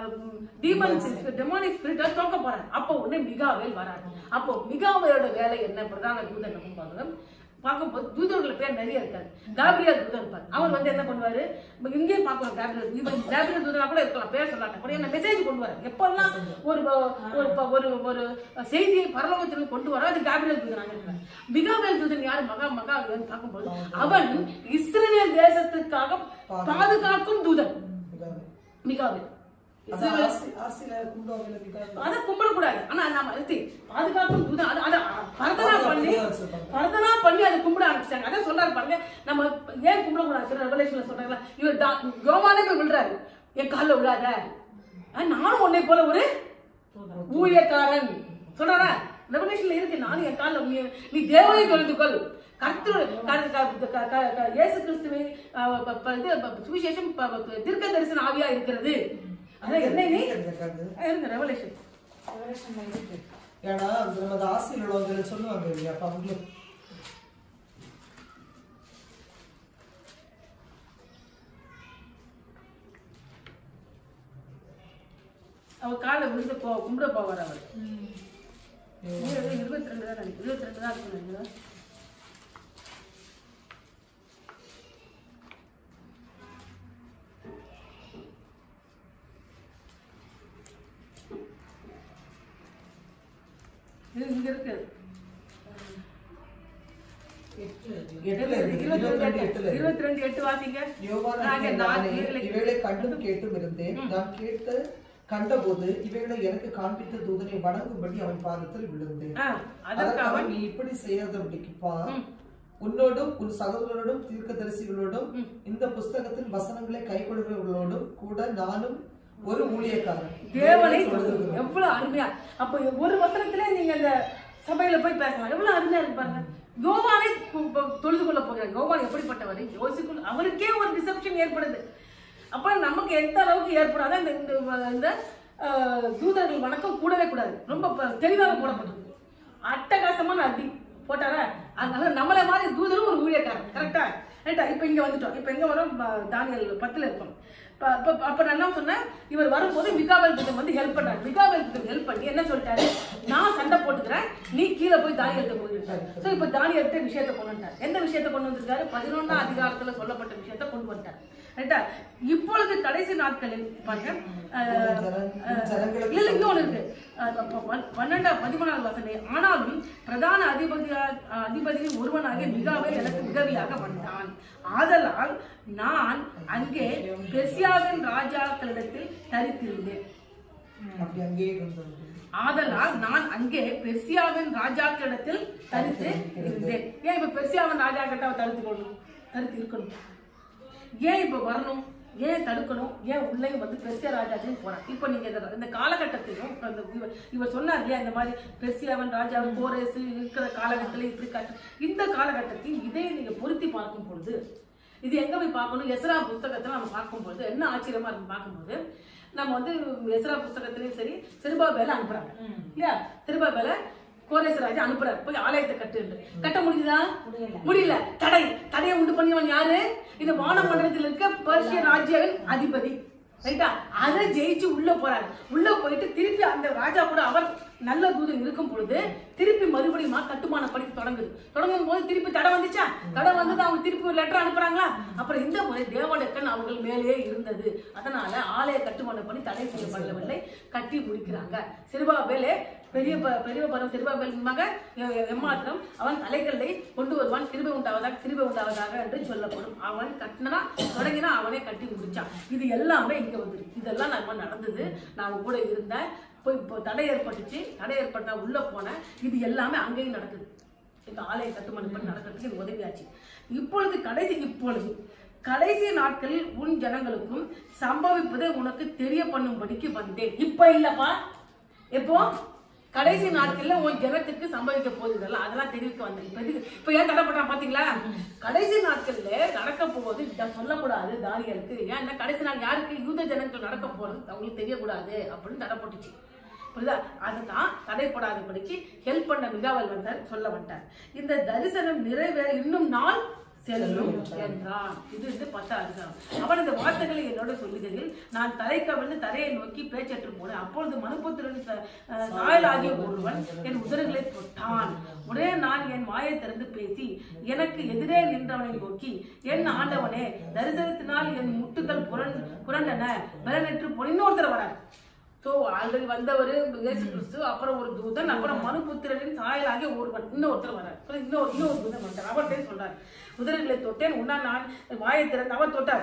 Speaker 1: டீமன் டெமானிக் ஸ்பிரிட்டா தோக்க போறாரு அப்போ உடனே மிகாவேல் வராரு அப்போ மிகாவேலோட வேலை என்ன பிரதான தூதன் அப்படின்னு பாருங்க பார்க்கும்போது தூதர்கள் பேர் நிறைய இருக்காரு காபிரியல் தூதன் இருப்பார் அவர் வந்து என்ன பண்ணுவாரு இப்ப இங்கேயும் பார்க்கலாம் காபிரியல் இவன் காபிரியல் தூதனா கூட இருக்கலாம் பேர் சொல்லாட்ட கூட என்ன மெசேஜ் கொண்டு வர எப்பெல்லாம் ஒரு ஒரு ஒரு ஒரு செய்தியை பரலோகத்தில் கொண்டு வர அது காபிரியல் தூதனாக இருக்கிறார் மிகாவேல் தூதன் யார் மகா மகா பார்க்கும்போது அவன் இஸ்ரேல் தேசத்துக்காக பாதுகாக்கும் தூதன் மிகாவேல்
Speaker 2: அதான் ஆசி- ஆசில கும்பிடுவாங்கல்ல விகாரம்.
Speaker 1: அதை கும்பிடக்கூடாது ஆனா நம்ம அது பாதுகாப்பும் தூதம் அது அதை பரதனா பண்ணி
Speaker 2: பாதுகாப்பு வச்சிருப்பாங்க.
Speaker 1: பரதனா பண்ணி அதை கும்பிட ஆரம்பிச்சிட்டாங்க அதான் சொல்றாரு பாருங்க நம்ம ஏன் கும்பிடக்கூடாது சில ரெவலேஷன்ல சொல்றாங்களா இவர் டா- யோவானே போய் விழுறாரு என் காலில் விழாத ஆ, நானும் உன்னை போல ஒரு ஊழியக்காரன் சொல்றாரா ரெவலேஷன்ல இருக்கு நானும் என் காலில் நீ நீ தேவனை தொழுது கொள் கர்த்தர் க- க- க- க- க- இயேசு கிறிஸ்துவை அஹ், ப- ப- இது ப- சுவிசேஷம் ப- ப- தீர்க்க தரிசன ஆவியா இருக்கிறது அதான் என்ன நீ
Speaker 2: எங்க இருக்காது?
Speaker 1: இருங்க ரெவலேஷன்
Speaker 3: ரெவலேஷன்ல இருக்கு
Speaker 2: ஏன்னா அது நமது ஆசையில் உள்ளவங்க சொல்லுவாங்க இல்லையா அப்ப அவங்களும்
Speaker 1: அவர் காலை விழுந்து போ கும்பிட போவார் அவர் இருபத்தி ரெண்டு தான் நினைக்கிறேன் இருபத்தி ரெண்டு தான் இருக்கும் நினைக்கிறேன் இது இங்க இருக்கு
Speaker 3: எட்டு
Speaker 2: எட்டுல இருக்கு. இருபத்தி ரெண்டு எட்டுல இருக்கு.
Speaker 1: இருபத்தி ரெண்டு எட்டு வாசிங்க
Speaker 2: யோவானாகிய
Speaker 1: நாங்க
Speaker 2: நானே
Speaker 1: இவைகளை-
Speaker 2: இவைகளை கண்டும் கேட்டும் இருந்தேன் நான் கேட்டு கண்டபோது இவைகளை எனக்கு காண்பித்த தூதனை வணங்கும்படி அவன் பாதத்தில் விழுந்தேன்
Speaker 1: ஆ, அதற்கு
Speaker 2: அதற்கு
Speaker 1: அவன்
Speaker 2: அவன் நீ இப்படி செய்யாதபடிக்குப்பா உன்னோடும் உன் சகோதரரோடும் தீர்க்கதரிசிகளோடும் இந்த புஸ்தகத்தின் வசனங்களை கைக்கொள்கிறவர்களோடும் கூட நானும் ஒரு ஊழியக்காரன்
Speaker 1: தேவனை
Speaker 2: தொழுதுகிறேன்.
Speaker 1: எவ்வளவு அருமையா அப்ப ஒரு வசனத்திலே நீங்க அந்த சபையில போய் பேசலாம் எவ்வளவு அருமையா இருக்கு பாருங்க யோவானை கு- கு- தொழுது கொள்ள போகிறார் யோவான் எப்படிப்பட்டவர் யோசிக்குள் அவருக்கே ஒரு டிசப்ஷன் ஏற்படுது அப்ப நமக்கு எந்த அளவுக்கு ஏற்படாத இந்த இந்த- இந்த ஆஹ், தூதர்கள் வணக்கம் கூடவே கூடாது ரொம்ப ப- தெளிவாக போடப்பட்டிருக்கு அட்டகாசமான அடி போட்டாரா அதனால நம்மளை மாதிரி தூதரும் ஒரு ஊழியக்காரன் கரெக்டா ரைட்டா இப்போ இங்க வந்துட்டோம் இப்போ எங்க வரோம் ப- தானியல் பத்துல இருக்கோம் ப- ப- அப்ப நான் என்ன சொன்னேன் இவர் வரும்போது மிகாவேல் கிட்ட வந்து ஹெல்ப் பண்றாரு மிகாவேல் கிட்ட ஹெல்ப் பண்ணி என்ன சொல்லிட்டாரு நான் சண்டை போட்டுக்கிறேன் நீ கீழே போய் தானியல்கிட்ட போயிருக்காரு ஸோ இப்போ தானியல்கிட்ட விஷயத்தை கொண்டு வந்துட்டார் எந்த விஷயத்தை கொண்டு வந்திருக்காரு பதினொன்றாம் அதிகாரத்துல சொல்லப்பட்ட விஷயத்தை கொண்டு வந்துட்டார் ரைட்டா இப்பொழுது கடைசி நாட்களில் பாருங்க அஹ்,
Speaker 2: ஜன- ஜனங்களுக்கு
Speaker 1: இல்ல இல்ல, இன்னொன்னு இருக்கு அஹ் அப்ப பன்- பன்னெண்டாம் பதிமூணாவது வசனை ஆனாலும் பிரதான அதிபதியா அஹ் அதிபதியின் ஒருவனாகிய மிகாவே எனக்கு உதவியாக வந்தான் ஆதலால் நான் அங்கே பெர்சியாவின் ராஜாக்களிடத்தில் தரித்திருந்தேன்
Speaker 2: அப்படி அங்கேயே இருந்தது
Speaker 1: ஆதலால் நான் அங்கே பெர்சியாவின் ராஜாக்களிடத்தில் தரித்து இருந்தேன் ஏன் இப்ப பெர்சியாவின் ராஜா கிட்ட அவ தரித்து கொள்ளணும் தரித்து இருக்கணும் ஏன் இப்ப வரணும் ஏன் தடுக்கணும் ஏன் உள்ளே வந்து பெர்சியா ராஜாத்தையும் போறான் இப்போ நீங்க இந்த- இந்த காலகட்டத்திலும் அந்த இவ- இவர் சொன்னார் இல்லையா இந்த மாதிரி பெர்சியாவின் ராஜாவின் கோரேசு இருக்கிற காலகட்டத்தில் இப்படி கட்டு இந்த காலகட்டத்தில் இதை நீங்க பொருத்தி பார்க்கும் பொழுது இது எங்க போய் பார்க்கணும் எஸ்ரா புஸ்தகத்தை நம்ம பார்க்கும் பொழுது என்ன ஆச்சரியமா இருக்கு பார்க்கும்போது நம்ம வந்து எஸ்ரா புஸ்தகத்திலையும் சரி சிறுபாபேல அனுப்புறாங்க இல்லையா சிறுபாபேல கோரேச ராஜா அனுப்புறாரு போய் ஆலயத்தை கட்டு கட்ட முடியுதா
Speaker 3: முடியல.
Speaker 1: முடியல தடை தடையை உண்டு பண்ணியவன் யாரு இந்த வானமண்டலத்தில் இருக்க பர்ஷிய ராஜ்யாவின் அதிபதி ரைட்டா அதை ஜெயிச்சு உள்ள போறாரு உள்ள போயிட்டு திருப்பி அந்த ராஜா கூட அவர் நல்ல தூதன் இருக்கும் பொழுது திருப்பி மறுபடியும் கட்டுமான படி தொடங்குது தொடங்கும் போது திருப்பி தடை வந்துச்சா தடை வந்தது அவங்க திருப்பி ஒரு லெட்டர் அனுப்புறாங்களா அப்புறம் இந்த முறை தேவடக்கன் அவர்கள் மேலேயே இருந்தது அதனால ஆலய கட்டுமான பணி தடை செய்யப்படவில்லை கட்டி முடிக்கிறாங்க சிறுபாபேலே பெரிய ப- பெரிய பருவம் சிறுபாபேல் மக எ- எ- எம்மாத்திரம் அவன் தலைகளை கொண்டு வருவான் கிருபை உண்டாவதாக கிருபை உண்டாவதாக என்று சொல்லப்படும் அவன் கட்டினா தொடங்கினா அவனே கட்டி முடிச்சான் இது எல்லாமே இங்க வந்துருக்கு இதெல்லாம் நம்ம நடந்தது நான் கூட இருந்தேன் போய் இப்போ தடை ஏற்பட்டுச்சு தடை ஏற்பட்டா உள்ள போனேன் இது எல்லாமே அங்கேயும் நடக்குது இந்த ஆலய கட்டுமான பணி நடக்கிறதுக்கு இது உதவியாச்சு இப்பொழுது கடைசி இப்பொழுது கடைசி நாட்களில் உன் ஜனங்களுக்கும் சம்பவிப்பதை உனக்கு தெரிய பண்ணும்படிக்கு வந்தேன் இப்ப இல்லப்பா எப்போ கடைசி நாட்கள்ல உன் ஜனத்துக்கு சம்பவிக்க போகுதுல்ல அதெல்லாம் தெரிவிக்க வந்தேன் இப்ப எதுக்கு இப்ப ஏன் தடை பண்றான் பாத்தீங்களா கடைசி நாட்கள்ல நடக்க போவது இத சொல்லக்கூடாது தானியலுக்கு ஏன்னா கடைசி நாள் யாருக்கு யூத ஜனங்கள் நடக்க போறது அவங்களுக்கு தெரியக்கூடாது அப்படின்னு தடை போட்டுச்சு புரியுதா அதுதான் தடைப்படாதபடிக்கு ஹெல்ப் பண்ண மிகாவல் வந்தார் சொல்ல வந்தார் இந்த தரிசனம் நிறைவேற இன்னும் நாள் செல்லும் என்றான் இது வந்து பத்தாவது அதிகாரம். அவன் இந்த வார்த்தைகளை என்னோட சொல்லுகையில் நான் தலை கவிழ்ந்து தரையை நோக்கி பேச்சற்று போனேன் அப்பொழுது மனுபுத்திரன் ச- அஹ் சாயலாகிய ஒருவன் என் உதடுகளை தொட்டான் உடனே நான் என் வாயை திறந்து பேசி எனக்கு எதிரே நின்றவனை நோக்கி என் ஆண்டவனே தரிசனத்தினால் என் முட்டுகள் புரண் புரண்டன பலனற்று பொன் இன்னொருத்தர் வரார் ஸோ ஆல்ரெடி வந்தவர் இயேசு கிறிஸ்து அப்புறம் ஒரு தூதன் அப்புறம் மனுபுத்திரனின் சாயலாகிய ஒருவன் இன்னொருத்தர் வரார் அப்புறம் இன்னொரு இன்னொரு தூதன் வந்தார் அவர்கிட்ட சொல்றார் குதிரைகளை தொட்டேன் உன்னா நான் வாயை திறந்து அவர் தொட்டார்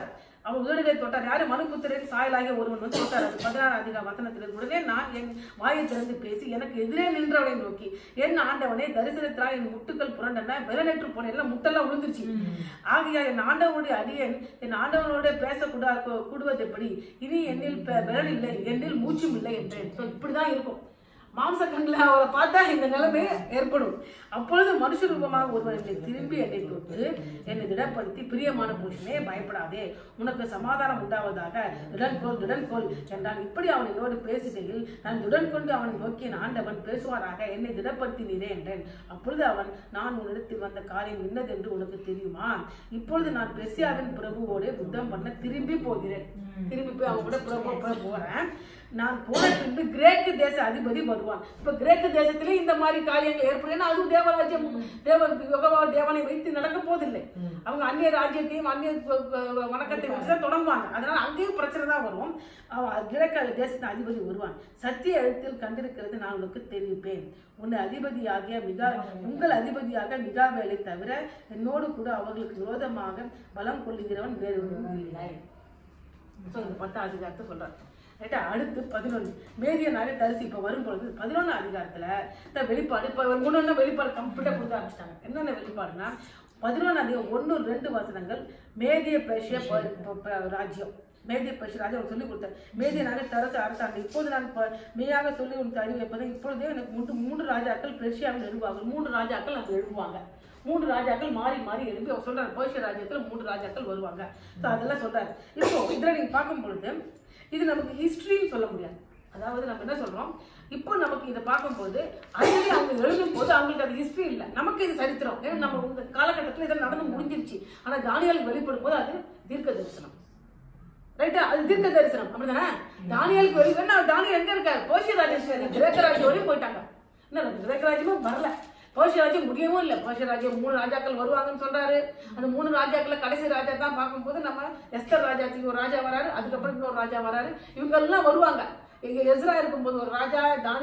Speaker 1: அவன் உதடுகளை தொட்டார் யாரு மனுபுத்திரன் சாயலாகிய ஒருவன் வந்து தொட்டார் அது பதினாறு அதிகார வசனத்தில் உடனே நான் என் வாயை திறந்து பேசி எனக்கு எதிரே நின்றவனை நோக்கி என் ஆண்டவனே தரிசனத்தினால் என் முட்டுக்கள் புரண்டன விரநெற்று போன எல்லாம் முட்டெல்லாம் விழுந்துருச்சு ஆகையா என் ஆண்டவனுடைய அடியேன் என் ஆண்டவனோட பேசக்கூடா கூடுவது எப்படி இனி என்னில் பெ- விரல் இல்லை என்னில் மூச்சும் இல்லை என்றேன் So, இப்படிதான் இருக்கும் மாம்ச கண்ணில் அவரை பார்த்தா இந்த நிலைமை ஏற்படும் அப்பொழுது மனுஷ ரூபமாக ஒருவன் என்னை திரும்பி என்னை தொட்டு என்னை திடப்படுத்தி பிரியமான புருஷனே பயப்படாதே உனக்கு சமாதானம் உண்டாவதாக திடன் கொள் திடன் கொள் என்றான் இப்படி அவன் என்னோடு பேசுகையில் நான் திடன் கொண்டு அவனை நோக்கி ஆண்டவன் பேசுவாராக என்னை திடப்படுத்தினீரே என்றேன் அப்பொழுது அவன் நான் உன்னிடத்தில் வந்த காரியம் இன்னதென்று உனக்கு தெரியுமா இப்பொழுது நான் பெர்சியாவின் பிரபுவோடு யுத்தம் பண்ண திரும்பி போகிறேன் திரும்பி போய் அவங்க கூட பிரபு கூட போறேன் நான் போன பின்பு கிரேக்கு தேச அதிபதி வருவான் இப்ப கிரேக்கு தேசத்திலே இந்த மாதிரி காரியங்கள் ஏற்படும் ஏன்னா அதுவும் தேவராஜ்யம் தேவன் யோகவா தேவனை வைத்து நடக்க போதில்லை அவங்க அந்நிய ராஜ்யத்தையும் அந்நிய வ- வ- வணக்கத்தை வச்சு தான் தொடங்குவாங்க அதனால அங்கேயும் பிரச்சனை தான் வரும் அவன் கிரேக்க தேசத்தின் அதிபதி வருவான் சத்திய எழுத்தில் கண்டிருக்கிறது நான் உனக்கு தெரிவிப்பேன் உன்னை அதிபதியாகிய மிகா உங்கள் அதிபதியாக மிகாவேலை தவிர என்னோடு கூட அவர்களுக்கு விரோதமாக பலம் கொள்ளுகிறவன் வேறு ஒருவரும் இல்லை ஸோ இந்த பத்தாம் அதிகாரத்தை சொல்றாரு ரைட்டா அடுத்து பதினொன்று மேதியனாக தரிசி இப்போ வரும் பொழுது பதினொன்று அதிகாரத்தில் இந்த வெளிப்பாடு இப்போ ஒன்று வெளிப்பாடு கம்ப்ளீட்டாக கொடுக்க ஆரம்பிச்சிட்டாங்க என்னென்ன வெளிப்பாடுனா பதினொன்று அதிகம் ஒன்று ரெண்டு வசனங்கள் மேதிய பேசிய ப- ப- ப- ராஜ்யம் மேதிய பேசிய ராஜ்யம் சொல்லி கொடுத்தார் மேதியனாக தரசு அரசாங்க இப்போது நான் ப- மெய்யாக சொல்லி உனக்கு அறிவு வைப்பதை இப்பொழுதே எனக்கு மூன்று மூன்று ராஜாக்கள் பெர்ஷியாவில் எழுவாங்க மூன்று ராஜாக்கள் அங்கே எழுவாங்க மூன்று ராஜாக்கள் மாறி மாறி எழுப்பி அவர் சொல்றாரு பேர்ஷிய ராஜ்யத்துல மூன்று ராஜாக்கள் வருவாங்க ஸோ அதெல்லாம் சொல்றாரு இப்போ இதுல நீங்க பார்க்கும் பொழுது இது நமக்கு ஹிஸ்டரின்னு சொல்ல முடியாது அதாவது நம்ம என்ன சொல்றோம் இப்போ நமக்கு இதை பார்க்கும்போது அதுலேயே அவங்க எழுதும் போது அவங்களுக்கு அது ஹிஸ்டரி இல்லை நமக்கு இது சரித்திரம் ஏன்னா நம்ம இந்த காலகட்டத்தில் இதெல்லாம் நடந்து முடிஞ்சிருச்சு ஆனா தானியால் வெளிப்படும் போது அது தீர்க்க தரிசனம் ரைட்டா அது தீர்க்க தரிசனம் அப்படிதானே தானியலுக்கு வெளியே வேணா தானியல் எங்க இருக்காரு போஷிய ராஜேஸ்வரி கிரேக்க ராஜ்யம் வரையும் போயிட்டாங்க என்ன கிரேக்க ராஜ்யமும் வரல போஷிய ராஜ்யம் முடியவும் இல்லை போஷிய ராஜ்யம் மூணு ராஜாக்கள் வருவாங்கன்னு சொல்றாரு அந்த மூணு ராஜாக்கள் கடைசி ராஜா தான் பார்க்கும்போது நம்ம எஸ்தர் ராஜாத்துக்கு ஒரு ராஜா வராரு அதுக்கப்புறம் இன்னொரு ராஜா வராரு இவங்க எல்லாம் வருவாங்க இங்க எஸ்ரா இருக்கும்போது ஒரு ராஜா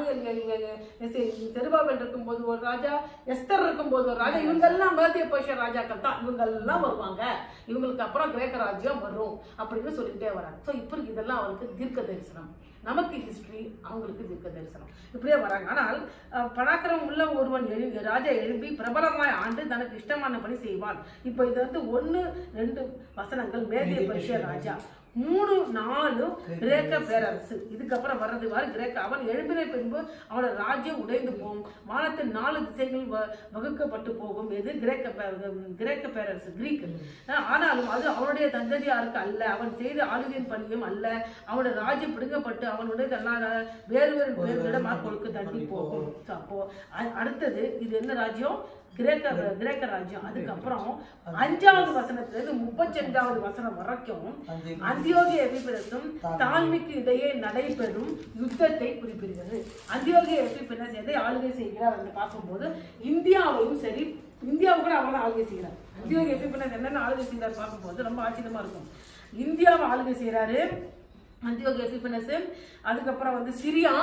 Speaker 1: தானியல் செருபாபேல் இருக்கும்போது ஒரு ராஜா எஸ்தர் இருக்கும்போது ஒரு ராஜா இவங்க எல்லாம் மேத்திய போஷ ராஜாக்கள் தான் இவங்க எல்லாம் வருவாங்க இவங்களுக்கு அப்புறம் கிரேக்க ராஜ்யம் வரும் அப்படின்னு சொல்லிட்டே வராங்க ஸோ இப்போ இதெல்லாம் அவருக்கு தீர்க்க தரிசனம் நமக்கு ஹிஸ்டரி அவங்களுக்கு தீர்க்க தரிசனம் இப்படியே வராங்க ஆனால் அஹ், பராக்கிரமம் உள்ள ஒருவன் எழு ராஜா எழும்பி பிரபலமாய் ஆண்டு தனக்கு இஷ்டமானபடி செய்வான் இப்போ இது வந்து ஒன்று ரெண்டு வசனங்கள் மேதிய பரிச ராஜா மூணு நாலு கிரேக்க பேரரசு இதுக்கப்புறம் வர்றது வாரு கிரேக்க அவன் எழும்பின பின்பு அவனோட ராஜ்யம் உடைந்து போகும் வானத்தின் நாலு திசைகள் வ- வகுக்கப்பட்டு போகும் எது கிரேக்க பே- கிரேக்க பேரரசு கிரீக் அஹ் ஆனாலும் அது அவனுடைய தந்ததியாருக்கு அல்ல அவன் செய்த ஆளுகையின் பணியும் அல்ல அவனோட ராஜ்யம் பிடுங்கப்பட்டு அவனுடைய தன்னால வேறு வேறு பேர்களிடம் கொடுக்க தள்ளி போகும் So, அப்போ அ- அடுத்தது இது என்ன ராஜ்யம் கிரேக்க கிரேக்க ராஜ்யம் அதுக்கப்புறம் அஞ்சாவது வசனத்துல இருந்து முப்பத்தஞ்சாவது வசனம் வரைக்கும் அந்தியோகிய எபிபிரசும் தாழ்மைக்கு இடையே நடைபெறும் யுத்தத்தை குறிப்பிடுகிறது அந்தியோகிய எபிபிரஸ் எதை ஆளுகை செய்கிறார் என்று பார்க்கும்போது இந்தியாவையும் சரி இந்தியாவை கூட அவர் தான் ஆளுகை செய்கிறார் அந்தியோகிய எபிபிரஸ் என்னென்ன ஆளுகை செய்கிறார் பார்க்கும்போது ரொம்ப ஆச்சரியமா இருக்கும் இந்தியாவை ஆளுகை செய்கிறாரு அந்தியோகிய எபிபிரஸ் அதுக்கப்புறம் வந்து சிரியா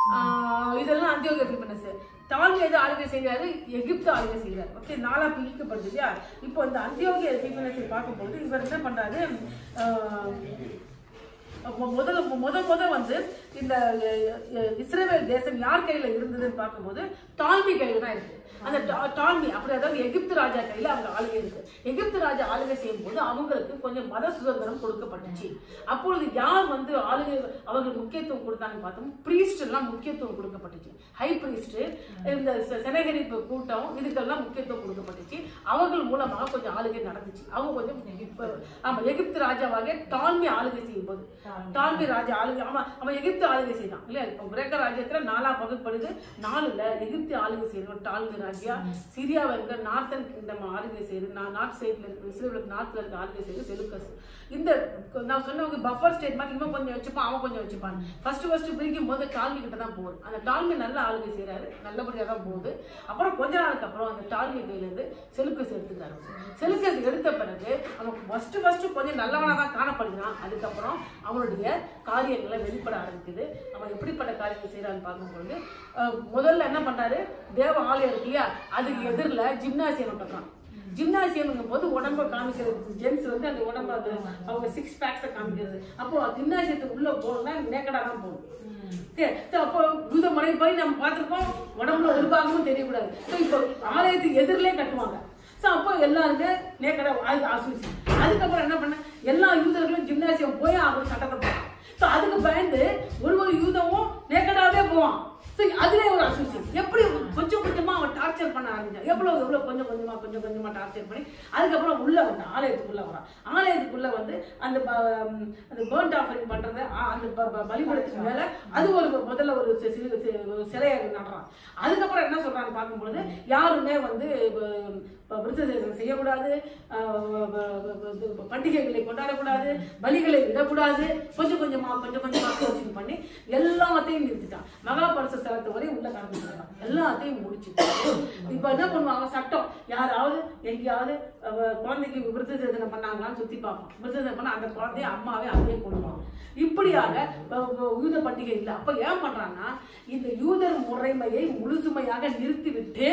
Speaker 1: ஆஹ் இதெல்லாம் அந்தியோகிய எபிபிரஸ் தாழ்வு எது ஆளுகை செய்கிறாரு எகிப்து ஆளுகை செய்கிறார் ஓகே நாளா பிரிக்கப்படுது இல்லையா இப்போ இந்த அந்தியோகிய எபிபிரஸை பார்க்கும்போது இவர் என்ன பண்றாரு ஆஹ் மொ- முதல்ல மொ- முத முத வந்து இந்த அஹ், அஹ், இஸ்ரேல் தேசம் யார் கையில இருந்ததுன்னு பார்க்கும்போது டால்மி கையில தான் இருக்கு அந்த டா- டால்மி அப்படி அதாவது எகிப்து ராஜா கையில அவங்க ஆளுகை இருக்கு எகிப்து ராஜா ஆளுகை செய்யும் போது அவங்களுக்கு கொஞ்சம் மத சுதந்திரம் கொடுக்கப்பட்டுச்சு அப்பொழுது யார் வந்து ஆளுகை அவங்களுக்கு முக்கியத்துவம் கொடுத்தாங்கன்னு பார்த்தோம் priest எல்லாம் முக்கியத்துவம் கொடுக்கப்பட்டுச்சு ஹை priest இந்த செ- செனகரிப்பு கூட்டம் இதுக்கெல்லாம் முக்கியத்துவம் கொடுக்கப்பட்டுச்சு அவர்கள் மூலமாக கொஞ்சம் ஆளுகை நடந்துச்சு அவங்க கொஞ்சம் இப்ப- ஆமா எகிப்து ராஜாவாக டால்மி ஆளுகை செய்யும் போது டால்மி ராஜா ஆளுகை ஆமா அவன் எகிப்து ஆளுகை செய்தான் இல்ல இப்போ கிரேக்க ராஜ்யத்துல நாலா பகுப்படுது நாலுல எகிப்து ஆளுகை செய்யறவன் டால்மி ராஜா சிரியாவை இருக்க நார்த்தன் கிங்டம் ஆளுகை செய்யுது நார்த் சைட்ல இருக்கு இஸ்ரேலுக்கு நார்த்ல இருக்க ஆளுகை செய்யுது செலுக்கஸ் இந்த நான் சொன்னவங்க பஃபர் ஸ்டேட் மாதிரி இவன் கொஞ்சம் வச்சுப்பான் அவன் கொஞ்சம் வச்சுப்பான் ஃபர்ஸ்ட் ஃபர்ஸ்ட் பிரிக்கும் போது டால்மி கிட்ட தான் போகுது அந்த டால்மி நல்ல ஆளுகை செய்யறாரு நல்லபடியா தான் போகுது அப்புறம் கொஞ்ச நாளுக்கு அப்புறம் அந்த டால்மி கையில இருந்து செலுக்கஸ் எடுத்துக்கிறாரு செலுக்கஸ் எடுத்த பிறகு அவன் ஃபர்ஸ்ட் ஃபர்ஸ்ட் கொஞ்சம் நல்லவனா தான் காணப்படுகிறான் அதுக்கப்புறம் அவனுடைய காரியங்களை வெளிப்பட ஆரம்பிக்குது அவன் எப்படிப்பட்ட காரியங்கள் செய்யறான்னு பார்க்கும்பொழுது அஹ், முதல்ல என்ன பண்றாரு தேவ ஆலயம் இருக்கு இல்லையா அதுக்கு எதிரில் ஜிம்னாசியம் கட்டுறான் ஜிம்னாசியம்ங்கும் போது உடம்ப காமிக்கிறது ஜென்ஸ் வந்து அந்த உடம்ப அது அவங்க சிக்ஸ் பேக்ஸை காமிக்கிறது அப்போ ஜிம்னாசியத்துக்கு உள்ள போகணும்னா நேக்கடா தான் போகணும் சரி, சரி, அப்போ யூத மலை போய் நம்ம பார்த்திருக்கோம் உடம்புல ஒரு பாகமும் தெரியக்கூடாது ஸோ இப்போ ஆலயத்துக்கு எதிரிலே கட்டுவாங்க ஸோ அப்போ எல்லாருமே நேக்கடா அது அசூசி அதுக்கப்புறம் என்ன பண்ண எல்லா யூதர்களும் ஜிம்னாசியம் போய் அவங்க சட்டத்தை போவான் ஸோ அதுக்கு பயந்து ஒரு ஒரு யூதமும் நேக்கடாவே போவான் ஸோ அதுல ஒரு அசோசியேட் எப்படி கொஞ்சம் கொஞ்சமா அவன் டார்ச்சர் பண்ண ஆரம்பிச்சான் எவ்வளவு எவ்வளவு கொஞ்சம் கொஞ்சமா கொஞ்சம் கொஞ்சமா டார்ச்சர் பண்ணி அதுக்கப்புறம் உள்ள வந்தான் ஆலயத்துக்குள்ள வரான் ஆலயத்துக்குள்ள வந்து அந்த ப- ம், அந்த பேர்ன்ட் ஆஃபரிங் பண்றது ஆ, அந்த ப- ப- பலிபீடத்துக்கு மேல அது ஒரு முதல்ல ஒரு சி- சி- சி- ஒரு சிலையை நடுறான் அதுக்கப்புறம் என்ன சொல்றான்னு பார்க்கும்பொழுது யாருமே வந்து ப- ப- விருத்தசேதனம் செய்யக்கூடாது ஆஹ் ப- ப- ப- இது பண்டிகைகளை கொண்டாடக்கூடாது பலிகளை விடக்கூடாது கொஞ்சம் கொஞ்சமா கொஞ்சம் கொஞ்சமா கோச்சிங் பண்ணி எல்லாத்தையும் நிறுத்திட்டான் மகாபரிச ஸ்தலத்து வரை உள்ள கடந்துட்டான் எல்லாத்தையும் முடிச்சுட்டு இப்ப என்ன பண்ணுவாங்க சட்டம் யாராவது எங்கேயாவது அஹ், குழந்தைக்கு விருத்தசேதனம் பண்ணாங்களான்னு சுத்தி பார்ப்போம் விருத்தசேதனம் பண்ணா அந்த குழந்தைய அம்மாவே அப்படியே கொள்வாங்க இப்படியாக அஹ், அஹ், யூத பண்டிகை இல்லை அப்ப ஏன் பண்றாங்கன்னா இந்த யூதர் முறைமையை முழுசுமையாக நிறுத்திவிட்டு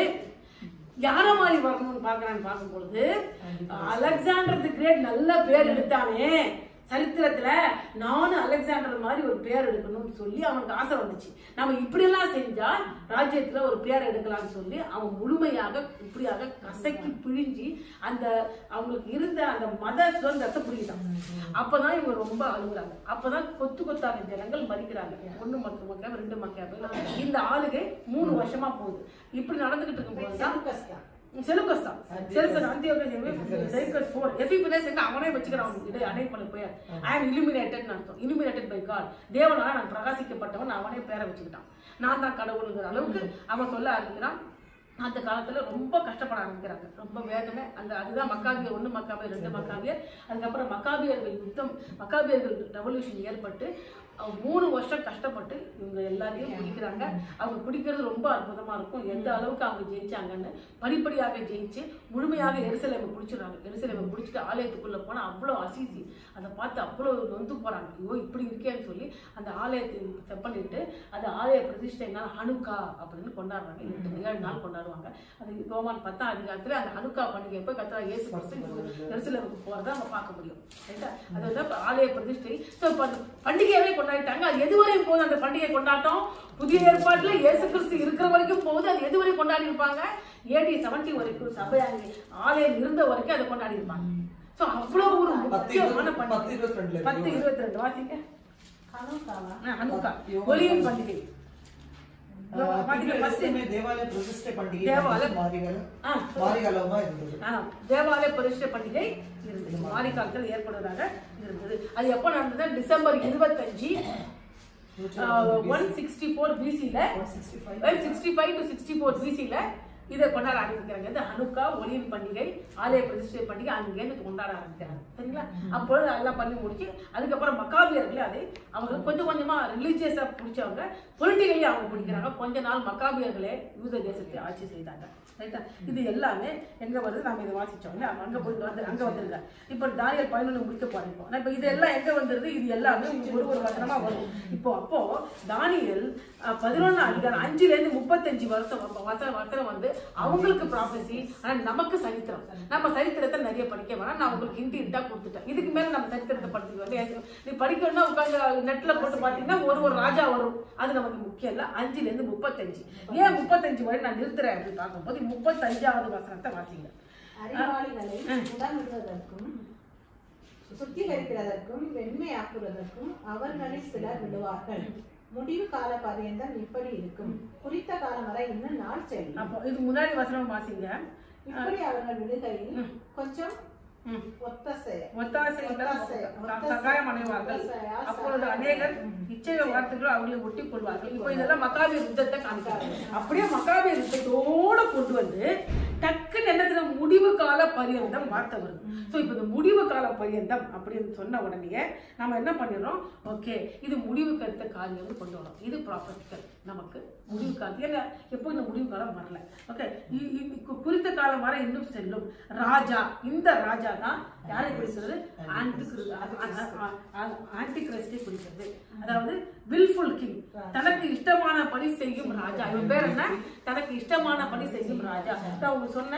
Speaker 1: யார மாதிரி வரணும்னு பார்க்கறான்னு பார்க்கும் பொழுது அலெக்சாண்டர் தி கிரேட் நல்ல பேர் எடுத்தானே சரித்திரத்துல நானும் அலெக்சாண்டர் மாதிரி ஒரு பேர் எடுக்கணும்னு சொல்லி அவனுக்கு ஆசை வந்துச்சு நம்ம இப்படியெல்லாம் செஞ்சா ராஜ்யத்துல ஒரு பேர் எடுக்கலாம்னு சொல்லி அவன் முழுமையாக இப்படியாக கசக்கி பிழிஞ்சி அந்த அவங்களுக்கு இருந்த அந்த மத சுதந்திரத்தை புரியுதான் அப்பதான் இவங்க ரொம்ப அழுகுறாங்க அப்பதான் கொத்து கொத்தாக ஜனங்கள் மறிக்கிறாங்க ஒண்ணு மக்க மக்கள் ரெண்டு மக்கள் இந்த ஆளுகை மூணு வருஷமா போகுது இப்படி நடந்துகிட்டு இருக்கும்போது தான்
Speaker 3: செலுக்கஸ் தான்.
Speaker 1: செலுக்கஸ் தான் Seleucus Antiochus Seleucus four Epiphanes எங்க அவனே வச்சுக்கிறான் அவனுக்கு இதை அடை பண்ண போய் ஐ ஆம் illuminated அர்த்தம் illuminated பை காட் தேவனால நான் பிரகாசிக்கப்பட்டவன் அவனே பேரை வச்சுக்கிட்டான் நான் தான் கடவுளுங்கிற அளவுக்கு அவன் சொல்ல ஆரம்பிக்கிறான் அந்த காலத்துல ரொம்ப கஷ்டப்பட ஆரம்பிக்கிறாங்க ரொம்ப வேதனை அந்த அதுதான் மக்காபியர் ஒண்ணு மக்காபியர் ரெண்டு மக்காபியர் அதுக்கப்புறம் மக்காபியர்கள் யுத்தம் மக்காபியர்கள் ரெவல்யூஷன் ஏற்பட்டு அவங்க மூணு வருஷம் கஷ்டப்பட்டு இவங்க எல்லாரையும் பிடிக்கிறாங்க அவங்க பிடிக்கிறது ரொம்ப அற்புதமா இருக்கும் எந்த அளவுக்கு அவங்க ஜெயிச்சாங்கன்னு படிப்படியாக ஜெயிச்சு முழுமையாக எருசலேமை பிடிச்சிடுறாங்க எருசலேமை பிடிச்சிட்டு ஆலயத்துக்குள்ள போனா அவ்வளோ அசீசி அதை பார்த்து அவ்வளோ நொந்து போறாங்க ஐயோ இப்படி இருக்கேன்னு சொல்லி அந்த ஆலயத்தை செப்பனிட்டு அந்த ஆலய பிரதிஷ்டை நாள் ஹனுக்கா அப்படின்னு கொண்டாடுறாங்க எட்டு ஏழு நாள் கொண்டாடுவாங்க அது ரோமான் பத்தாம் அதிகாரத்துல அந்த ஹனுக்கா பண்டிகை போய் கத்தரா இயேசு கிறிஸ்து எருசலேமுக்கு போறதை நம்ம பார்க்க முடியும் ரைட்டா அது வந்து அப்ப ஆலய பிரதிஷ்டை ஸோ இப்போ அந்த பண்டிகையாவே கொண்டாடிட்டாங்க அது எதுவரையும் போகுது அந்த பண்டிகை கொண்டாட்டம் புதிய ஏற்பாட்டுல இயேசு கிறிஸ்து இருக்கிற வரைக்கும் போகுது அது எதுவரை கொண்டாடி இருப்பாங்க ஏடி செவன்டி வரைக்கும் சபையாங்க ஆலயம் இருந்த வரைக்கும் அதை கொண்டாடி இருப்பாங்க ஸோ அவ்வளவு ஒரு
Speaker 2: பத்து
Speaker 1: முக்கியமான
Speaker 2: இருபத்தி- பத்து
Speaker 1: பண்டிகை
Speaker 2: இருபத்தி ரெண்டுல
Speaker 1: பத்து இருபத்தி ரெண்டு வாசிங்க
Speaker 3: ஹனுக்காவா?
Speaker 1: ஆ, ஹனுக்கா
Speaker 2: யோகா
Speaker 1: ஒலியும் பண்டிகை வாசிங்க first.
Speaker 2: தேவாலய பிரதிஷ்டை பண்டிகை
Speaker 1: தேவாலய-
Speaker 2: மாறிகள்
Speaker 1: ஆ.
Speaker 2: மாறிகாலமா இருந்தது
Speaker 1: ஆ, தேவாலய பரிசுத்த பண்டிகை இருந்தது மாரி காலத்தில் ஏற்படுவதாக இருந்தது அது எப்போ நடந்தது டிசம்பர் இருபத்தஞ்சு ஒன் சிக்ஸ்டி ஃபோர் பிசியில்
Speaker 2: 165.
Speaker 1: Sixty five to sixty four பிசியில் இதை கொண்டாட ஆரம்பிக்கிறாங்க இந்த ஹனுக்கா ஒளியின் பண்டிகை ஆலய பிரதிஷ்டை பண்டிகை அங்கேருந்து கொண்டாட ஆரம்பிக்கிறாங்க சரிங்களா அப்பொழுது அதெல்லாம் பண்ணி முடிச்சு அதுக்கப்புறம் மக்காபியர்களே அதை அவங்க கொஞ்சம் கொஞ்சமா ரிலீஜியஸா பிடிச்சவங்க பொலிட்டிக்கலி அவங்க பிடிக்கிறாங்க கொஞ்ச நாள் மக்காபியர்களே யூத தேசத்தை ஆட்சி செய்தாங்க ரைட்டா இது எல்லாமே எங்க வருது நாம இதை வாசிச்சோம் இல்ல அங்க போய் வந்து அங்க வந்திருக்க இப்போ தானியல் பதினொன்று முடிக்க போறோம் இப்போ நான் இப்போ இது எல்லாம் எங்க வந்துருது இது எல்லாமே உங்களுக்கு ஒரு ஒரு வசனமா வரும் இப்போ அப்போ தானியல் பதினொன்னு அதிகாரம் அஞ்சுல இருந்து முப்பத்தஞ்சு வருஷம் வ- வசனம் வசனம் வந்து அவங்களுக்கு ப்ராஃபஸி ஆனா நமக்கு சரித்திரம் நம்ம சரித்திரத்தை நிறைய படிக்க வேணாம் நான் உங்களுக்கு ஹிந்தி இட்டா கொடுத்துட்டேன் இதுக்கு மேல நம்ம சரித்திரத்தை படிச்சுக்க வேண்டிய நீ படிக்கணும்னா உட்காந்து நெட்ல போட்டு பாத்தீங்கன்னா ஒரு ஒரு ராஜா வரும் அது நமக்கு முக்கியம் இல்ல அஞ்சுல இருந்து முப்பத்தஞ்சு ஏன் முப்பத்தஞ்சு வரை நான் நிறுத்துறேன் அப்படின்னு பார்க்கும்போது முப்பத்தஞ்சாவது வசனத்தை வாசிங்க
Speaker 3: அறிவாளிகளை உடனிடுவதற்கும் சுத்திகரிக்கிறதற்கும் வெண்மையாக்குவதற்கும் அவர்களில் சிலர் விடுவார்கள் முடிவு கால பரியந்தம் இப்படி இருக்கும் குறித்த காலம் வரை இன்னும் நாள் செல்லும்
Speaker 1: அப்போ இது முன்னாடி வசனம் வாசிங்க
Speaker 3: இப்படி அவர்கள் விடுகையில் கொஞ்சம்
Speaker 1: ம்.
Speaker 3: ஒத்தசை
Speaker 1: ஒத்தாசை
Speaker 3: ஒத்தாசை, ஒத்தாசை,
Speaker 1: சகாயம் அடைவார்கள்
Speaker 3: ஒத்தாசையா,
Speaker 1: அப்பொழுது
Speaker 3: சகாயம்.
Speaker 1: அநேகர் இச்சைய வார்த்தைகள் அவர்களை ஒட்டி கொள்வார்கள் இப்போ இதெல்லாம் மக்காபிய யுத்தத்தை காமிக்கிறாங்க அப்படியே மக்காபிய யுத்தத்தோட கொண்டு வந்து டக்குன்னு என்னத்துல முடிவு கால பரியந்தம் வார்த்தை வருது ஸோ இப்போ இந்த முடிவு கால பரியந்தம் அப்படின்னு சொன்ன உடனே நம்ம என்ன பண்ணிடுறோம் ஓகே இது முடிவு கருத்த காரியம்னு கொண்டு வரோம் இது ப்ராப்பர்ட்டிக்கல் நமக்கு முடிவு காலம் ஏன்னா எப்போ இந்த முடிவு காலம் வரல ஓகே குறித்த காலம் வர இன்னும் செல்லும் ராஜா இந்த ராஜா தான் யாரை குறிக்கிறது ஆன்டி கிரைஸ்டை குறிக்கிறது அதாவது வில்ஃபுல் கிங் தனக்கு இஷ்டமான படி செய்யும் ராஜா இவன் பேர் என்ன தனக்கு இஷ்டமான படி செய்யும் ராஜா நான் உங்களுக்கு சொன்னேன்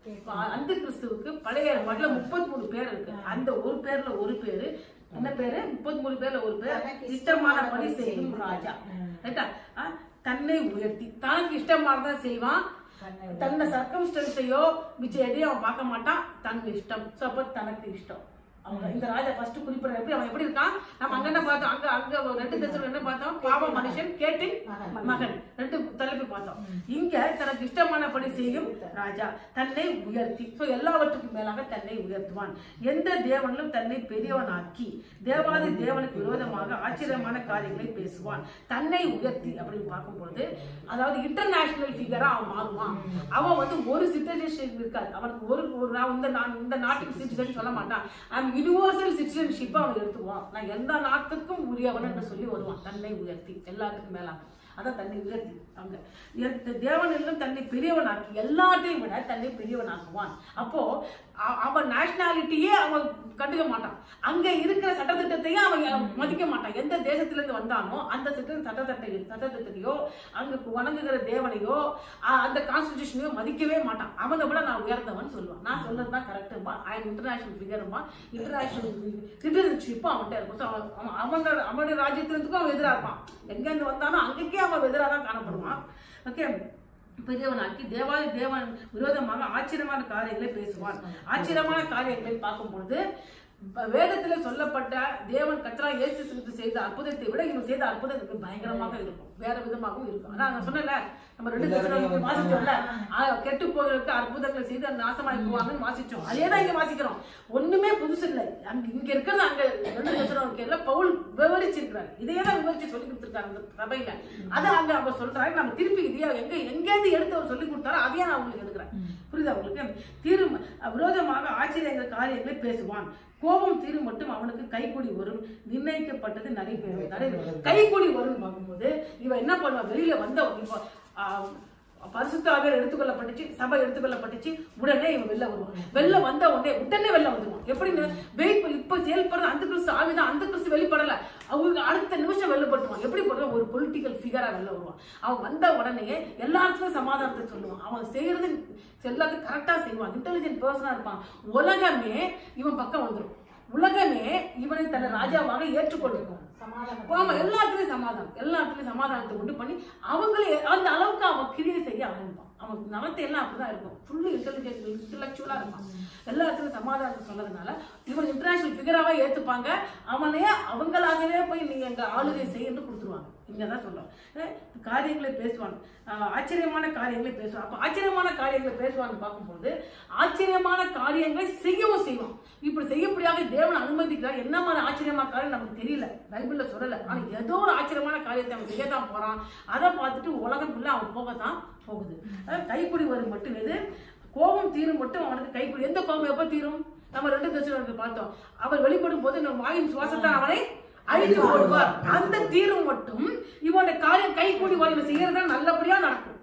Speaker 1: அந்த கிறிஸ்துவுக்கு பழைய ஏற்பாட்டுல முப்பத்தி மூணு பேர் இருக்கு அந்த ஒரு பேர்ல ஒரு பேரு என்ன பேரு முப்பத்தி மூணு பேர்ல ஒரு பேர்
Speaker 3: தனக்கு
Speaker 1: இஷ்டமானபடி
Speaker 3: இஷ்டமானபடி
Speaker 1: செய்யும்
Speaker 3: செய்யும்
Speaker 1: ராஜா ரைட்டா ஆ, தன்னை உயர்த்தி தனக்கு இஷ்டமானதான் செய்வான்
Speaker 3: தன்னை
Speaker 1: தன்னை சர்க்கம்ஸ்டன்ஸையோ மிச்சம் எதையும் அவன் பார்க்க மாட்டான் தன் இஷ்டம் ஸோ அப்போ தனக்கு இஷ்டம் அவங்க இந்த ராஜா ஃபர்ஸ்ட் குறிப்பிட எப்படி அவன் எப்படி இருக்கான் நம்ம அங்க என்ன பார்த்தோம் அங்க அங்க ஒரு ரெண்டு தசரம் என்ன பார்த்தோம் பாவ மனுஷன் கேட்டின்
Speaker 3: மகன்.
Speaker 1: மகன் ரெண்டு தலைப்பு பார்த்தோம் இங்க தனக்கு இஷ்டமானபடி செய்யும் ராஜா தன்னை உயர்த்தி ஸோ எல்லாவற்றுக்கும் மேலாக தன்னை உயர்த்துவான் எந்த தேவனிலும் தன்னை பெரியவனாக்கி தேவாதி தேவனுக்கு விரோதமாக ஆச்சரியமான காரியங்களை பேசுவான் தன்னை உயர்த்தி அப்படின்னு பார்க்கும்போது அதாவது இன்டர்நேஷனல் ஃபிகரா அவன் மாறுவான் அவன் வந்து ஒரு சிட்டிசன்ஷிப் இருக்காது அவனுக்கு ஒரு ஒரு நான் இந்த நான் இந்த நாட்டுக்கு சிட்டிசன் சொல்ல மாட்டான் அவன் யுனிவர்சல் சிட்டிசன்ஷிப்பை அவன் எடுத்துக்குவான் நான் எந்த நாட்டுக்கும் உரியவன் என்று சொல்லி வருவான் தன்னை உயர்த்தி எல்லாத்துக்கும் மேலாக அதான் தன்னை உயர்த்தி அவங்க எந்த தேவனிலும் தன்னை பெரியவனாக்கி எல்லாத்தையும் விட தன்னை பெரியவனாக்குவான் அப்போ அ- அவன் நேஷனாலிட்டியே அவன் கண்டுக்க மாட்டான் அங்க இருக்கிற சட்டத்திட்டத்தையும் அவன் மதிக்க மாட்டான் எந்த தேசத்துல இருந்து வந்தானோ அந்த சட்ட சட்டத்திட்ட சட்டத்திட்டத்தையோ அங்க வணங்குகிற தேவனையோ அ- அந்த கான்ஸ்டிடியூஷனையோ மதிக்கவே மாட்டான் அவனை விட நான் உயர்ந்தவன் சொல்லுவான் நான் சொல்றது தான் கரெக்டுமா ஐ இன்டர்நேஷனல் ஃபிகருமா இன்டர்நேஷனல் சிட்டிசன்ஷிப்பும் அவன்கிட்ட இருக்கும் So, அவன் அவன் அவனோட அவனுடைய ராஜ்யத்தினத்துக்கும் அவன் எதிராக இருப்பான் எங்கேருந்து வந்தானோ அங்கேயே அவன் எதிராக தான் காணப்படுவான் ஓகே பெரியவனாக்கி தேவாதி தேவன் விரோதமாக ஆச்சரியமான காரியங்களை பேசுவான் ஆச்சரியமான காரியங்களை பார்க்கும்பொழுது ப- வேதத்துல சொல்லப்பட்ட தேவன் கத்ரா இயேசு கிறிஸ்து செய்த அற்புதத்தை விட இவன் செய்த அற்புதத்துக்கு பயங்கரமாக இருக்கும் வேற விதமாகவும் இருக்கும் ஆனா நான் சொன்னல நம்ம ரெண்டு தடவை வாசிச்சோம்ல ஆ, கெட்டு போகிறதுக்கு அற்புதங்களை செய்து நாசமாய் போவாங்கன்னு வாசிச்சோம் அதே தான் இங்க வாசிக்கிறோம் ஒண்ணுமே புதுசு இல்லை அங்க இங்க இருக்கிறது அங்க ரெண்டு தசனம் கேள்ல பவுல் விவரிச்சிருக்கிறார் இதையே தான் விவரிச்சு சொல்லி கொடுத்திருக்காரு அந்த சபையில அதை அங்க அவர் சொல்றாரு நம்ம திருப்பி இதையே எங்க எங்கேருந்து எடுத்து அவர் சொல்லி கொடுத்தாரோ அதையே நான் உங்களுக்கு எடுக்கிறேன் புரியுதா உங்களுக்கு தீரு விரோதமாக ஆச்சரியங்கள் காரியங்களை பேசுவான் கோபம் தீரு மட்டும் அவனுக்கு கைக்கூடி வரும் நிர்ணயிக்கப்பட்டது நடைபெறும் நடைபெறும் கைக்கூடி வரும் பார்க்கும்போது இவன் என்ன பண்ணுவான் வெளியில வந்த இப்போ ஆஹ், பரிசுத்தாவியர் எடுத்துக்கொள்ளப்பட்டுச்சு சபை எடுத்துக்கொள்ளப்பட்டுச்சு உடனே இவன் வெளில வருவான் வெளில வந்த உடனே உடனே வெளில வந்துருவான் எப்படின்னு வெயிட் இப்ப செயல்படுறது அந்த கிறிஸ்து ஆவிதான் அந்த கிறிஸ்து வெளிப்படல அவங்க அடுத்த நிமிஷம் வெளிப்படுத்துவான் எப்படி போடுவான் ஒரு பொலிட்டிக்கல் ஃபிகரா வெளில வருவான் அவன் வந்த உடனே எல்லாத்துக்கும் சமாதானத்தை சொல்லுவான் அவன் செய்யறது எல்லாத்தையும் கரெக்டா செய்வான் இன்டெலிஜென்ட் பர்சனா இருப்பான் உலகமே இவன் பக்கம் வந்துரும் உலகமே இவனை தன்னை ராஜாவாக ஏற்றுக்கொண்டிருக்கும்
Speaker 3: சமாதானம்
Speaker 1: ஆமா எல்லாத்துலயும் சமாதானம் எல்லாத்துலயும் சமாதானத்தை உண்டு பண்ணி அவங்களே அந்த அளவுக்கு அவன் கிரியை செய்ய ஆரம்பிப்பான் அவன் நடத்தை எல்லாம் அப்படிதான் இருக்கும் ஃபுல்லு இன்டெலிஜென்ட் இன்டலெக்சுவலா இருப்பான் எல்லா இடத்துலயும் சமாதானத்தை சொன்னதுனால இவன் இன்டர்நேஷனல் ஃபிகராவே ஏத்துப்பாங்க அவனே அவங்களாகவே போய் நீங்க எங்க ஆளுகை செய்யன்னு கொடுத்துருவாங்க இங்க தான் சொல்றோம் அஹ் காரியங்களை பேசுவான் ஆஹ் ஆச்சரியமான காரியங்களை பேசுவான் அப்ப ஆச்சரியமான காரியங்களை பேசுவான்னு பார்க்கும்போது ஆச்சரியமான காரியங்களை செய்யவும் செய்வான் இப்படி செய்யப்படியாக தேவன் அனுமதிக்கிறார் என்ன மாதிரி ஆச்சரியமான காரியம் நமக்கு தெரியல பைபிள்ல சொல்லல ஆனா ஏதோ ஒரு ஆச்சரியமான காரியத்தை அவன் செய்யத்தான் போறான் அதை பார்த்துட்டு உலகம் ஃபுல்லா அவன் போகத்தான் போகுது அதாவது கைக்குடி வரும் மட்டும் எது கோபம் தீரும் மட்டும் அவனுக்கு கைக்குடி எந்த கோபம் எப்ப தீரும் நம்ம ரெண்டு தரிசனம் பார்த்தோம் அவர் வெளிப்படும் போது நம்ம வாயின் சுவாசத்தை அவனை அழித்து போடுவார் அந்த தீரும் மட்டும் இவனுடைய காரியம் கைக்கூடி வரும் இவன் செய்யறதா நல்லபடியா நடக்கும்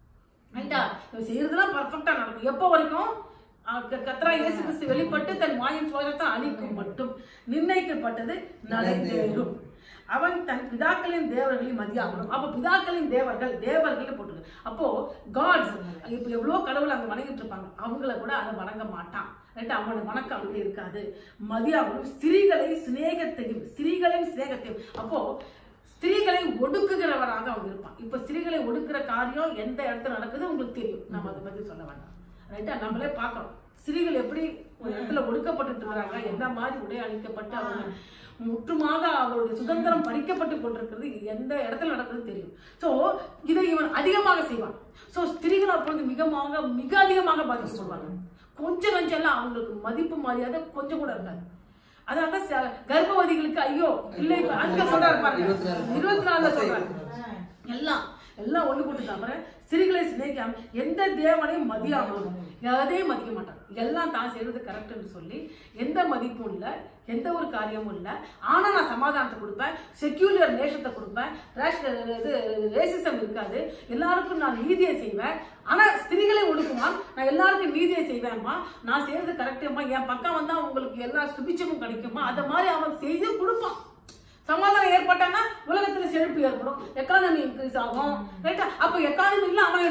Speaker 1: ரைட்டா இவன் செய்யறதெல்லாம் பர்ஃபெக்டா நடக்கும் எப்போ வரைக்கும் அஹ் க- கர்த்தரா இயேசு கிறிஸ்து வெளிப்பட்டு தன் வாயின் சுவாசத்தை அழிக்கும் மட்டும் நிர்ணயிக்கப்பட்டது நடைபெறும் அவன் தன் பிதாக்களின் தேவர்களை மதியாகணும் அப்ப பிதாக்களின் தேவர்கள் தேவர்கள் போட்டுருக்கு அப்போ காட்ஸ் இப்ப எவ்வளவு கடவுள் அங்க வணங்கிட்டு இருப்பாங்க அவங்கள கூட அதை வணங்க மாட்டான் ரைட் அவனோட வணக்கம் அங்க இருக்காது மதியாகணும் ஸ்திரீகளை சிநேகத்தையும் ஸ்திரீகளின் சிநேகத்தையும் அப்போ ஸ்திரீகளை ஒடுக்குகிறவராக அவங்க இருப்பான் இப்ப ஸ்திரீகளை ஒடுக்குற காரியம் எந்த இடத்துல நடக்குது உங்களுக்கு தெரியும் நம்ம அதை பத்தி சொல்ல வேண்டாம் ரைட்டா நம்மளே பார்க்கறோம் ஸ்திரீகள் எப்படி ஒரு இடத்துல ஒடுக்கப்பட்டு இருக்கிறாங்க என்ன மாதிரி உடை அளிக்கப்பட்டு அவங்க முற்றுமாக அவருடைய சுதந்திரம் பறிக்கப்பட்டு கொண்டிருக்கிறது எந்த இடத்துல நடக்குது தெரியும் சோ இதை இவன் அதிகமாக செய்வான் சோ ஸ்திரீகள் அப்பொழுது மிகமாக மிக அதிகமாக பாதிக்கப்படுவாங்க கொஞ்சம் கொஞ்சம் எல்லாம் அவங்களுக்கு மதிப்பு மரியாதை கொஞ்சம் கூட இருக்காது அதனால ச- கர்ப்பவதிகளுக்கு ஐயோ இல்லை அங்க சொல்றாரு பாருங்க இருபத்தி நாலுல சொல்றாரு எல்லாம் எல்லாம் ஒண்ணு கூட்டு தவிர ஸ்திரீகளை சிநேகிக்காம எந்த தேவனையும் மதியாமலும் எதையும் மதிக்க மாட்டாங்க எல்லாம் தான் செய்யறது கரெக்ட்னு சொல்லி எந்த மதிப்பும் இல்லை எந்த ஒரு காரியமும் இல்லை ஆனா நான் சமாதானத்தை கொடுப்பேன் செக்யூலர் நேஷத்தை கொடுப்பேன் ரேஷ- இது ரேசிசம் இருக்காது எல்லாருக்கும் நான் நீதியை செய்வேன் ஆனா ஸ்திரீகளை ஒடுக்குவான் நான் எல்லாருக்கும் நீதியை செய்வேன்மா நான் செய்யறது கரெக்டுமா என் பக்கம் வந்தா உங்களுக்கு எல்லா சுபிச்சமும் கிடைக்குமா அதை மாதிரி அவன் செய்து கொடுப்பான் சமாதானம் ஏற்பட்டான்னா உலகத்துல செழிப்பு ஏற்படும் எக்கானமி இன்க்ரீஸ் ஆகும் ரைட்டா அப்ப எக்கானமில அவன் எடுத்துப்பான்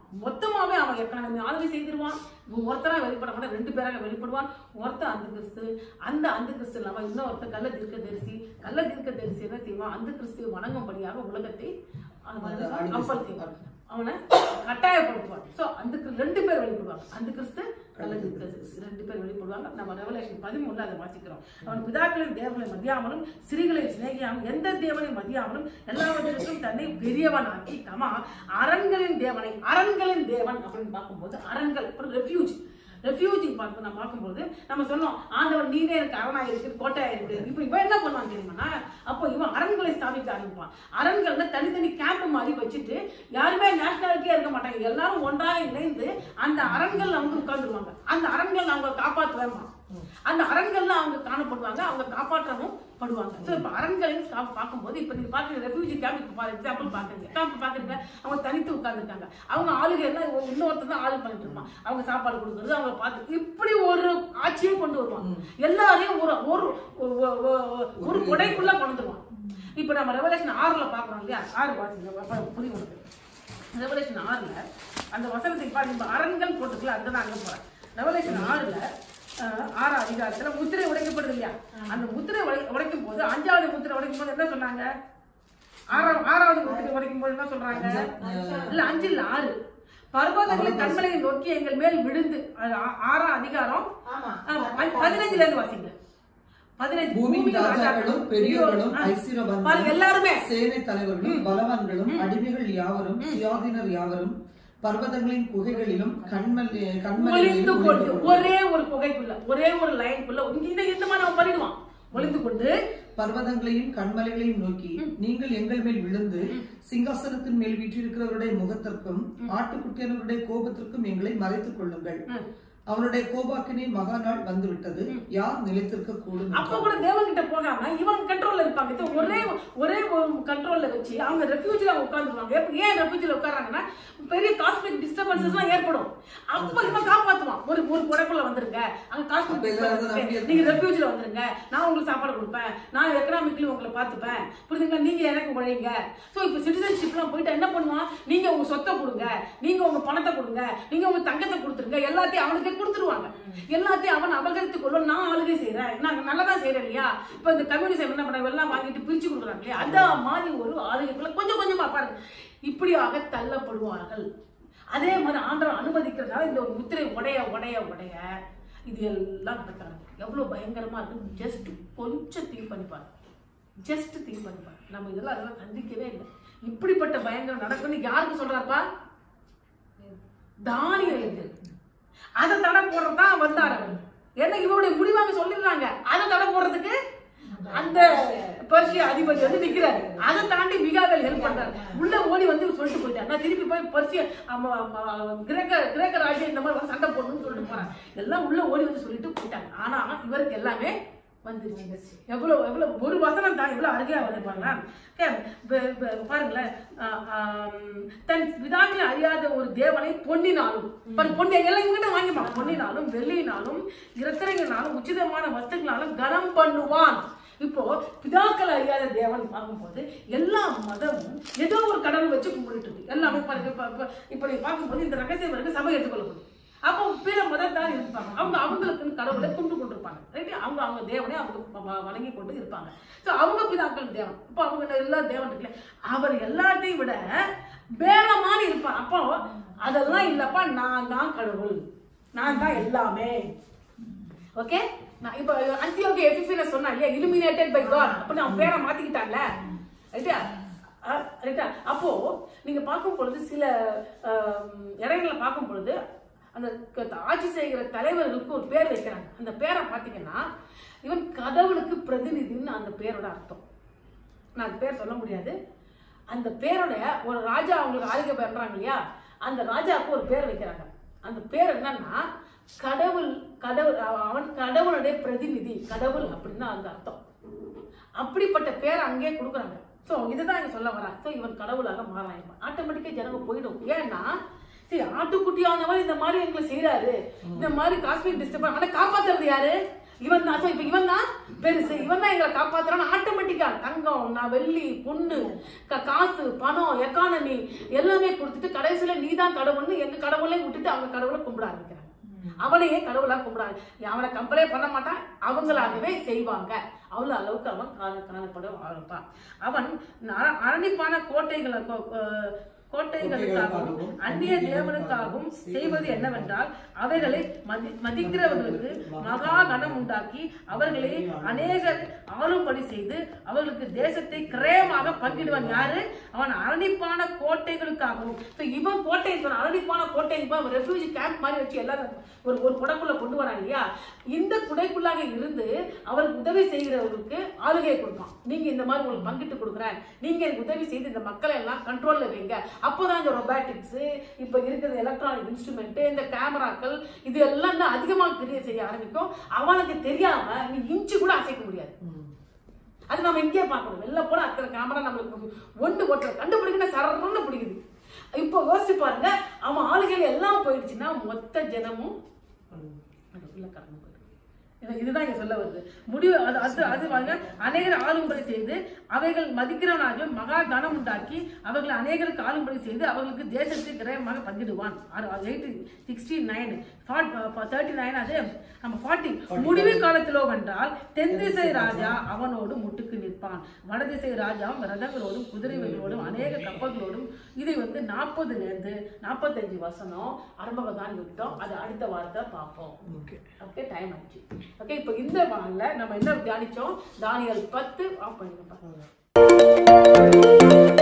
Speaker 1: மொத்தமாவே அவன் எக்கானமி ஆளுகை செய்திருவான் இவன் ஒருத்தரா வெளிப்பட மாட்டான் ரெண்டு பேராக வெளிப்படுவான் ஒருத்தன் அந்த கிறிஸ்து அந்த அந்த கிறிஸ்து இல்லாம இன்னொருத்தன் கள்ள தீர்க்க தரிசி கள்ள தீர்க்க தரிசி என்ன செய்வான் அந்த கிறிஸ்துவை வணங்கும்படியாக உலகத்தை அவன் கப்பல் செய்வான் அவனை கட்டாயப்படுத்துவான் சோ அந்த கிறிஸ்து- ரெண்டு பேர் வெளிப்படுவாங்க அந்த கிறிஸ்து கள்ள தீர்க்க தரிசி ரெண்டு பேர் வெளிப்படுவாங்க நம்ம ரெவலேஷன் பதிமூணுல அதை வாசிக்கிறோம் அவன் பிதாக்களின் தேவனை மதியாமலும் சிறிகளை சிநேகியாமலும் எந்த தேவனை மதியாமலும் எல்லாவற்றிற்கும் தன்னை பெரியவனாக்கி கமா அரண்களின் தேவனை அரண்களின் தேவன் அப்படின்னு பார்க்கும்போது அரண்கள் ரெஃப்யூஜ் ரெஃப்யூஜி பார்த்து நம்ம பார்க்கும்போது நம்ம சொன்னோம் ஆண்டவன் நீனே எனக்கு அரணா இருக்கு கோட்டையா இருக்கு இப்போ இவன் என்ன பண்ணுவான் தெரியுமா அப்போ இவன் அரண்களை ஸ்தாபிக்க ஆரம்பிப்பான் அரண்கள்ல தனித்தனி கேம்ப் மாதிரி வச்சுட்டு யாருமே நேஷனாலிட்டியா இருக்க மாட்டாங்க எல்லாரும் ஒன்றாக இணைந்து அந்த அரண்கள்ல வந்து உட்கார்ந்துருவாங்க அந்த அரண்கள் அவங்க காப்பாற்றுவேமா அந்த அரண்கள்ல அவங்க காணப்படுவாங்க அவங்க காப்பாற்றவும் படுவாங்க ஸோ இப்போ அரண்களின் கா- பார்க்கும்போது இப்போ நீங்க பாக்குற ரெஃப்யூஜி கேம்ப் இப்போ ஃபார் எக்ஸாம்பிள் பாக்குறீங்க கேம்ப் பாக்குறீங்க அவங்க தனித்து உட்கார்ந்துருக்காங்க அவங்க ஆளுங்க எல்லாம் ஒரு- இன்னொருத்தர் தான் ஆளு பண்ணிட்டு இருப்பான் அவங்க சாப்பாடு கொடுக்குறது அவங்க பார்த்து இப்படி ஒரு ஆட்சியை கொண்டு வருவாங்க எல்லாரையும் ஒரு ஒரு ஒரு- ஒரு- ஒரு கொடைக்குள்ள கொண்டு வந்துருவான் இப்போ நம்ம ரெவலேஷன் ஆறுல பாக்குறோம் இல்லையா ஆறு வாசிங்க புரியும் உங்களுக்கு ரெவலேஷன் ஆறுல அந்த வசனத்தை பாருங்க இப்ப அரண்கள் போட்டுக்கல அதுதான் அங்க போறேன் ரெவலேஷன் ஆறுல அஹ், ஆறாம் அதிகாரத்துல முத்திரை உடைக்கப்படுது இல்லையா அந்த முத்திரை உடை உடைக்கும் போது அஞ்சாவது முத்திரை உடைக்கும் போது என்ன சொன்னாங்க ஆறாம் ஆறாவது முத்திரை உடைக்கும் போது என்ன சொல்றாங்க இல்ல அஞ்சு இல்ல ஆறு பர்வதங்களை கண்மலையை நோக்கி எங்கள் மேல் விழுந்து அது ஆ- ஆறாம் அதிகாரம்
Speaker 3: ஆமா
Speaker 1: ஆமா, பதி- பதினஞ்சுல இருந்து வாசிங்க பதினஞ்சு
Speaker 2: பூமியின்
Speaker 1: பூமியின்
Speaker 2: ராஜாக்களும் பெரியோர்களும்
Speaker 1: ஆ.
Speaker 2: ஐஸ்வர்யவான்களும்
Speaker 1: பாருங்க, எல்லாருமே
Speaker 2: சேனை தலைவர்களும் பலவான்களும் அடிமைகள் யாவரும் சுயாதீனர் யாவரும் பர்வதங்களின் குகைகளிலும் கண்மல்
Speaker 1: ஒளிந்து
Speaker 2: கண்மலைகளிலும்
Speaker 1: கொண்டு
Speaker 2: ஒளிந்து
Speaker 1: ஒரே ஒரு குகைக்குள்ள ஒரே ஒரு லைனுக்குள்ள இந்த இந்த மாதிரி அவன் பண்ணிடுவான் ஒளிந்து கொண்டு
Speaker 2: பர்வதங்களையும் கண்மலைகளையும் நோக்கி நீங்கள் எங்கள் மேல் விழுந்து சிங்காசனத்தின் மேல் வீற்றிருக்கிறவருடைய முகத்திற்கும் ஆட்டுக்குட்டியவருடைய கோபத்திற்கும் எங்களை மறைத்துக் கொள்ளுங்கள்
Speaker 1: ம்.
Speaker 2: அவனுடைய கோபாக்கினே மகா நாள் வந்துவிட்டது யார் நிலைத்திருக்க கூடும்
Speaker 1: அப்ப கூட தேவன் கிட்ட போகாம இவன் கண்ட்ரோல்ல இருப்பாங்க இது ஒரே ஒரே ஒரு கண்ட்ரோல்ல வச்சு அவங்க ரெஃப்யூஜ்ல உட்காந்துருவாங்க எப்ப ஏன் ரெஃப்யூஜ்ல உட்கார்றாங்கன்னா பெரிய காஸ்மிக் டிஸ்டர்பன்சஸ் எல்லாம் ஏற்படும் அப்ப இவன் காப்பாத்துவான் ஒரு ஒரு குடைக்குள்ள வந்துருங்க அங்க காஸ்மிக்
Speaker 2: அப்ப எல்லாரும்
Speaker 1: டிஸ்டர்பன்ஸ்
Speaker 2: நம்பி
Speaker 1: இருக்கு. நீங்க ரெஃப்யூஜ்ல வந்துருங்க நான் உங்களுக்கு சாப்பாடு கொடுப்பேன் நான் எக்கனாமிக்கலி உங்களை பார்த்துப்பேன் புரியுதுங்களா நீங்க எனக்கு உழைங்க சோ இப்ப சிட்டிசன்ஷிப்லாம் போயிட்டு என்ன பண்ணுவான் நீங்க உங்க சொத்தை கொடுங்க நீங்க உங்க பணத்தை கொடுங்க நீங்க உங்க தங்கத்தை கொடுத்துருங்க எல்லாத்தையும் அவனுக்கு கொடுத்துருவாங்க எல்லாத்தையும் அவன் அபகரித்துக் கொள்ள நான் ஆளுகை செய்யறேன் நான் நல்லதா செய்யறேன் இல்லையா இப்ப இந்த கம்யூனிசம் என்ன பண்ண எல்லாம் வாங்கிட்டு பிரிச்சு கொடுக்குறாங்க இல்லையா அந்த மாதிரி ஒரு ஆளுகைக்குள்ள கொஞ்சம் கொஞ்சமா பாருங்க இப்படியாக தள்ளப்படுவார்கள் அதே மாதிரி ஆண்டவர் அனுமதிக்கிறதுனால இந்த ஒரு முத்திரை உடைய உடைய உடைய இது எல்லாம் நடக்கிறாங்க எவ்வளவு பயங்கரமா இருக்கு ஜஸ்ட் கொஞ்சம் திங்க் பண்ணி பாருங்க ஜஸ்ட் திங்க் பண்ணி பாருங்க நம்ம இதெல்லாம் அதெல்லாம் சந்திக்கவே இல்லை இப்படிப்பட்ட பயங்கரம் நடக்கும்னு யாருக்கு சொல்றாருப்பா தானியலுக்கு அதை தடை போடுறதுதான் வந்தார் அவர் ஏன்னா இவருடைய முடிவாங்க சொல்லிடுறாங்க அதை தடை போடுறதுக்கு அந்த பர்ஷிய அதிபதி வந்து நிக்கிறாரு அதை தாண்டி மிகாவேல் ஹெல்ப் பண்றாரு உள்ள ஓடி வந்து சொல்லிட்டு போயிட்டாரு நான் திருப்பி போய் பர்ஷிய ஆமா, ஆமா, கிரேக்க கிரேக்க ராஜ்யம் இந்த மாதிரி சண்டை போடணும்னு சொல்லிட்டு போறாங்க எல்லாம் உள்ள ஓடி வந்து சொல்லிட்டு போயிட்டாங்க ஆனா இவருக்கு எல்லாமே வந்துருச்சு எவ்வளவு எவ்வளவு ஒரு வசனம் தான் எவ்வளவு அருகையா வந்திருப்பாங்களா Okay, ப- ப- பாருங்களேன் ஆஹ் ஆம், தன் பிதாக்களை அறியாத ஒரு தேவனை பொன்னினாலும் பாரு, பொன்னி எல்லாம் இவங்கிட்ட வாங்கிப்பான் பொன்னினாலும் வெள்ளியினாலும் இரத்திரங்களாலும் உச்சிதமான வஸ்துகளாலும் கனம் பண்ணுவான் இப்போ பிதாக்கள் அறியாத தேவன் பார்க்கும்போது எல்லா மதமும் ஏதோ ஒரு கடவுள் வச்சு கும்பிட்டு இருக்கு எல்லாமே பாருங்க இப்ப- இப்ப- இப்ப நீ பார்க்கும்போது இந்த ரகசியம் வரைக்கும் சபை எடுத்துக்கொள்ளப்படும் அப்போ பிற மதத்தார் இருப்பாங்க அவங்க அவங்களுக்கு கடவுளை குண்டு கொண்டிருப்பாங்க ரைட் அவங்க அவங்க தேவனை அவங்க வ- வ- வணங்கி கொண்டு இருப்பாங்க ஸோ அவங்க பிதாக்கள் தேவன் இப்போ அவங்க எல்லா தேவன் இருக்குல்ல அவர் எல்லாத்தையும் விட பேரமான இருப்பார் அப்போ அதெல்லாம் இல்லப்பா நான் தான் கடவுள் நான் தான் எல்லாமே ஓகே நான் இப்போ அந்தியோகி எஃபிஃபின சொன்னா இல்லையா இலுமினேட்டட் பை காட் அப்ப அவன் பேரை மாத்திக்கிட்டான்ல ரைட்டா அஹ் ரைட்டா அப்போ நீங்க பார்க்கும் பொழுது சில ஆம், இடங்களை பார்க்கும் பொழுது அந்த க- ஆட்சி செய்கிற தலைவர்களுக்கு ஒரு பேர் வைக்கிறாங்க அந்த பேரை பார்த்தீங்கன்னா இவன் கடவுளுக்கு பிரதிநிதின்னு அந்த பேரோட அர்த்தம் நான் அந்த பேர் சொல்ல முடியாது அந்த பேரோட ஒரு ராஜா அவங்களுக்கு ஆளுகை பண்றாங்க இல்லையா அந்த ராஜாவுக்கு ஒரு பேர் வைக்கிறாங்க அந்த பேர் என்னன்னா கடவுள் கடவுள் அவ- அவன் கடவுளுடைய பிரதிநிதி கடவுள் அப்படின்னு அந்த அர்த்தம் அப்படிப்பட்ட பேரை அங்கேயே கொடுக்குறாங்க ஸோ இதுதான் இங்க சொல்ல வராங்க ஸோ இவன் கடவுளாக மாறாயிருப்பான் ஆட்டோமேட்டிக்காக ஜனங்க போயிடும் ஏன்னா சரி ஆட்டுக்குட்டியானவர் இந்த மாதிரி எங்களை செய்யறாரு இந்த மாதிரி காஸ்மிக் டிஸ்டர்பன் ஆனா காப்பாத்துறது யாரு இவன் தான் so இப்ப இவன் தான் பெருசு இவன் தான் எங்களை காப்பாத்துறான்னு ஆட்டோமேட்டிக்கா தங்கம் நான் வெள்ளி பொண்ணு க- காசு பணம் எக்கானமி எல்லாமே கொடுத்துட்டு கடைசியில நீ தான் கடவுள்னு எங்க கடவுளையும் விட்டுட்டு அவங்க கடவுளை கும்பிட ஆரம்பிக்கிறாங்க அவனையே கடவுளா கும்பிடாங்க அவனை கம்பலே பண்ண மாட்டான் அவங்களாகவே செய்வாங்க அவ்வளவு அளவுக்கு அவன் காண காணப்பட ஆரம்பிப்பான் அவன் ந- அரணிப்பான கோட்டைகளை கொ- அஹ் கோட்டைகளுக்காகவும் அந்நிய தேவனுக்காகவும் செய்வது என்னவென்றால் அவைகளை மதி மதிக்கிறவர்களுக்கு மகா கனம் உண்டாக்கி அவர்களை அநேகர் ஆளும்படி செய்து அவர்களுக்கு தேசத்தை கிரயமாக பங்கிடுவான் யாரு அவன் அரணிப்பான கோட்டைகளுக்காகவும் இப்ப இவன் கோட்டை சொன்ன அரணிப்பான கோட்டை இப்ப ரெஃப்யூஜி கேம்ப் மாதிரி வச்சு எல்லாரும் ஒரு ஒரு குடைக்குள்ள கொண்டு வராங்க இல்லையா இந்த குடைக்குள்ளாக இருந்து அவருக்கு உதவி செய்கிறவர்களுக்கு ஆளுகையை கொடுப்பான் நீங்க இந்த மாதிரி உங்களுக்கு பங்கிட்டு கொடுக்குறேன் நீங்க எனக்கு உதவி செய்து இந்த மக்களை எல்லாம் கண்ட்ரோல்ல வைங்க அப்போதான் இந்த ரொபாட்டிக்ஸ் இப்ப இருக்கிற எலக்ட்ரானிக் இன்ஸ்ட்ருமெண்ட் இந்த கேமராக்கள் இது எல்லாம் தான் அதிகமாக கிரியை செய்ய ஆரம்பிக்கும் அவனுக்கு தெரியாம நீ இன்ச்சு கூட அசைக்க முடியாது அது நம்ம இங்கேயே பார்க்கணும் வெளில போனா அத்தனை கேமரா நம்மளுக்கு ஒன்று ஒருத்தர் கண்டுபிடிக்கணும் சரன்னு பிடிக்குது இப்போ யோசிச்சு பாருங்க அவன் ஆளுகள் எல்லாம் போயிடுச்சுன்னா மொத்த ஜனமும் அதுக்குள்ள கடந்து போயிடும் இது- இதுதான் இங்க சொல்ல வருது முடிவு அது அது அது பாருங்க அநேகர் ஆளும்படி செய்து அவைகள் மதிக்கிறவனாக மகா கனம் உண்டாக்கி அவர்களை அநேகருக்கு ஆளும்படி செய்து அவர்களுக்கு தேசத்தை கிரயமாக பங்கிடுவான் eight sixty nine thirty nine அது நம்ம ஃபார்ட்டி முடிவு காலத்திலோ வென்றால் தென் திசை ராஜா அவனோடு முட்டுக்கு நிற்பான் வடதிசை ராஜா ரதங்களோடும் குதிரைகளோடும் அநேக கப்பல்களோடும் இதை வந்து நாற்பதுல இருந்து நாற்பத்தஞ்சு வசனம் ஆரம்பம் தான் விட்டோம் அது அடுத்த வாரத்தை பார்ப்போம்
Speaker 2: ஓகே
Speaker 1: ஓகே டைம் ஆச்சு ஓகே இப்போ இந்த வாரம்ல நம்ம என்ன தியானிச்சோம் தானியல் பத்து ஆஃப் பண்ணிருப்போம்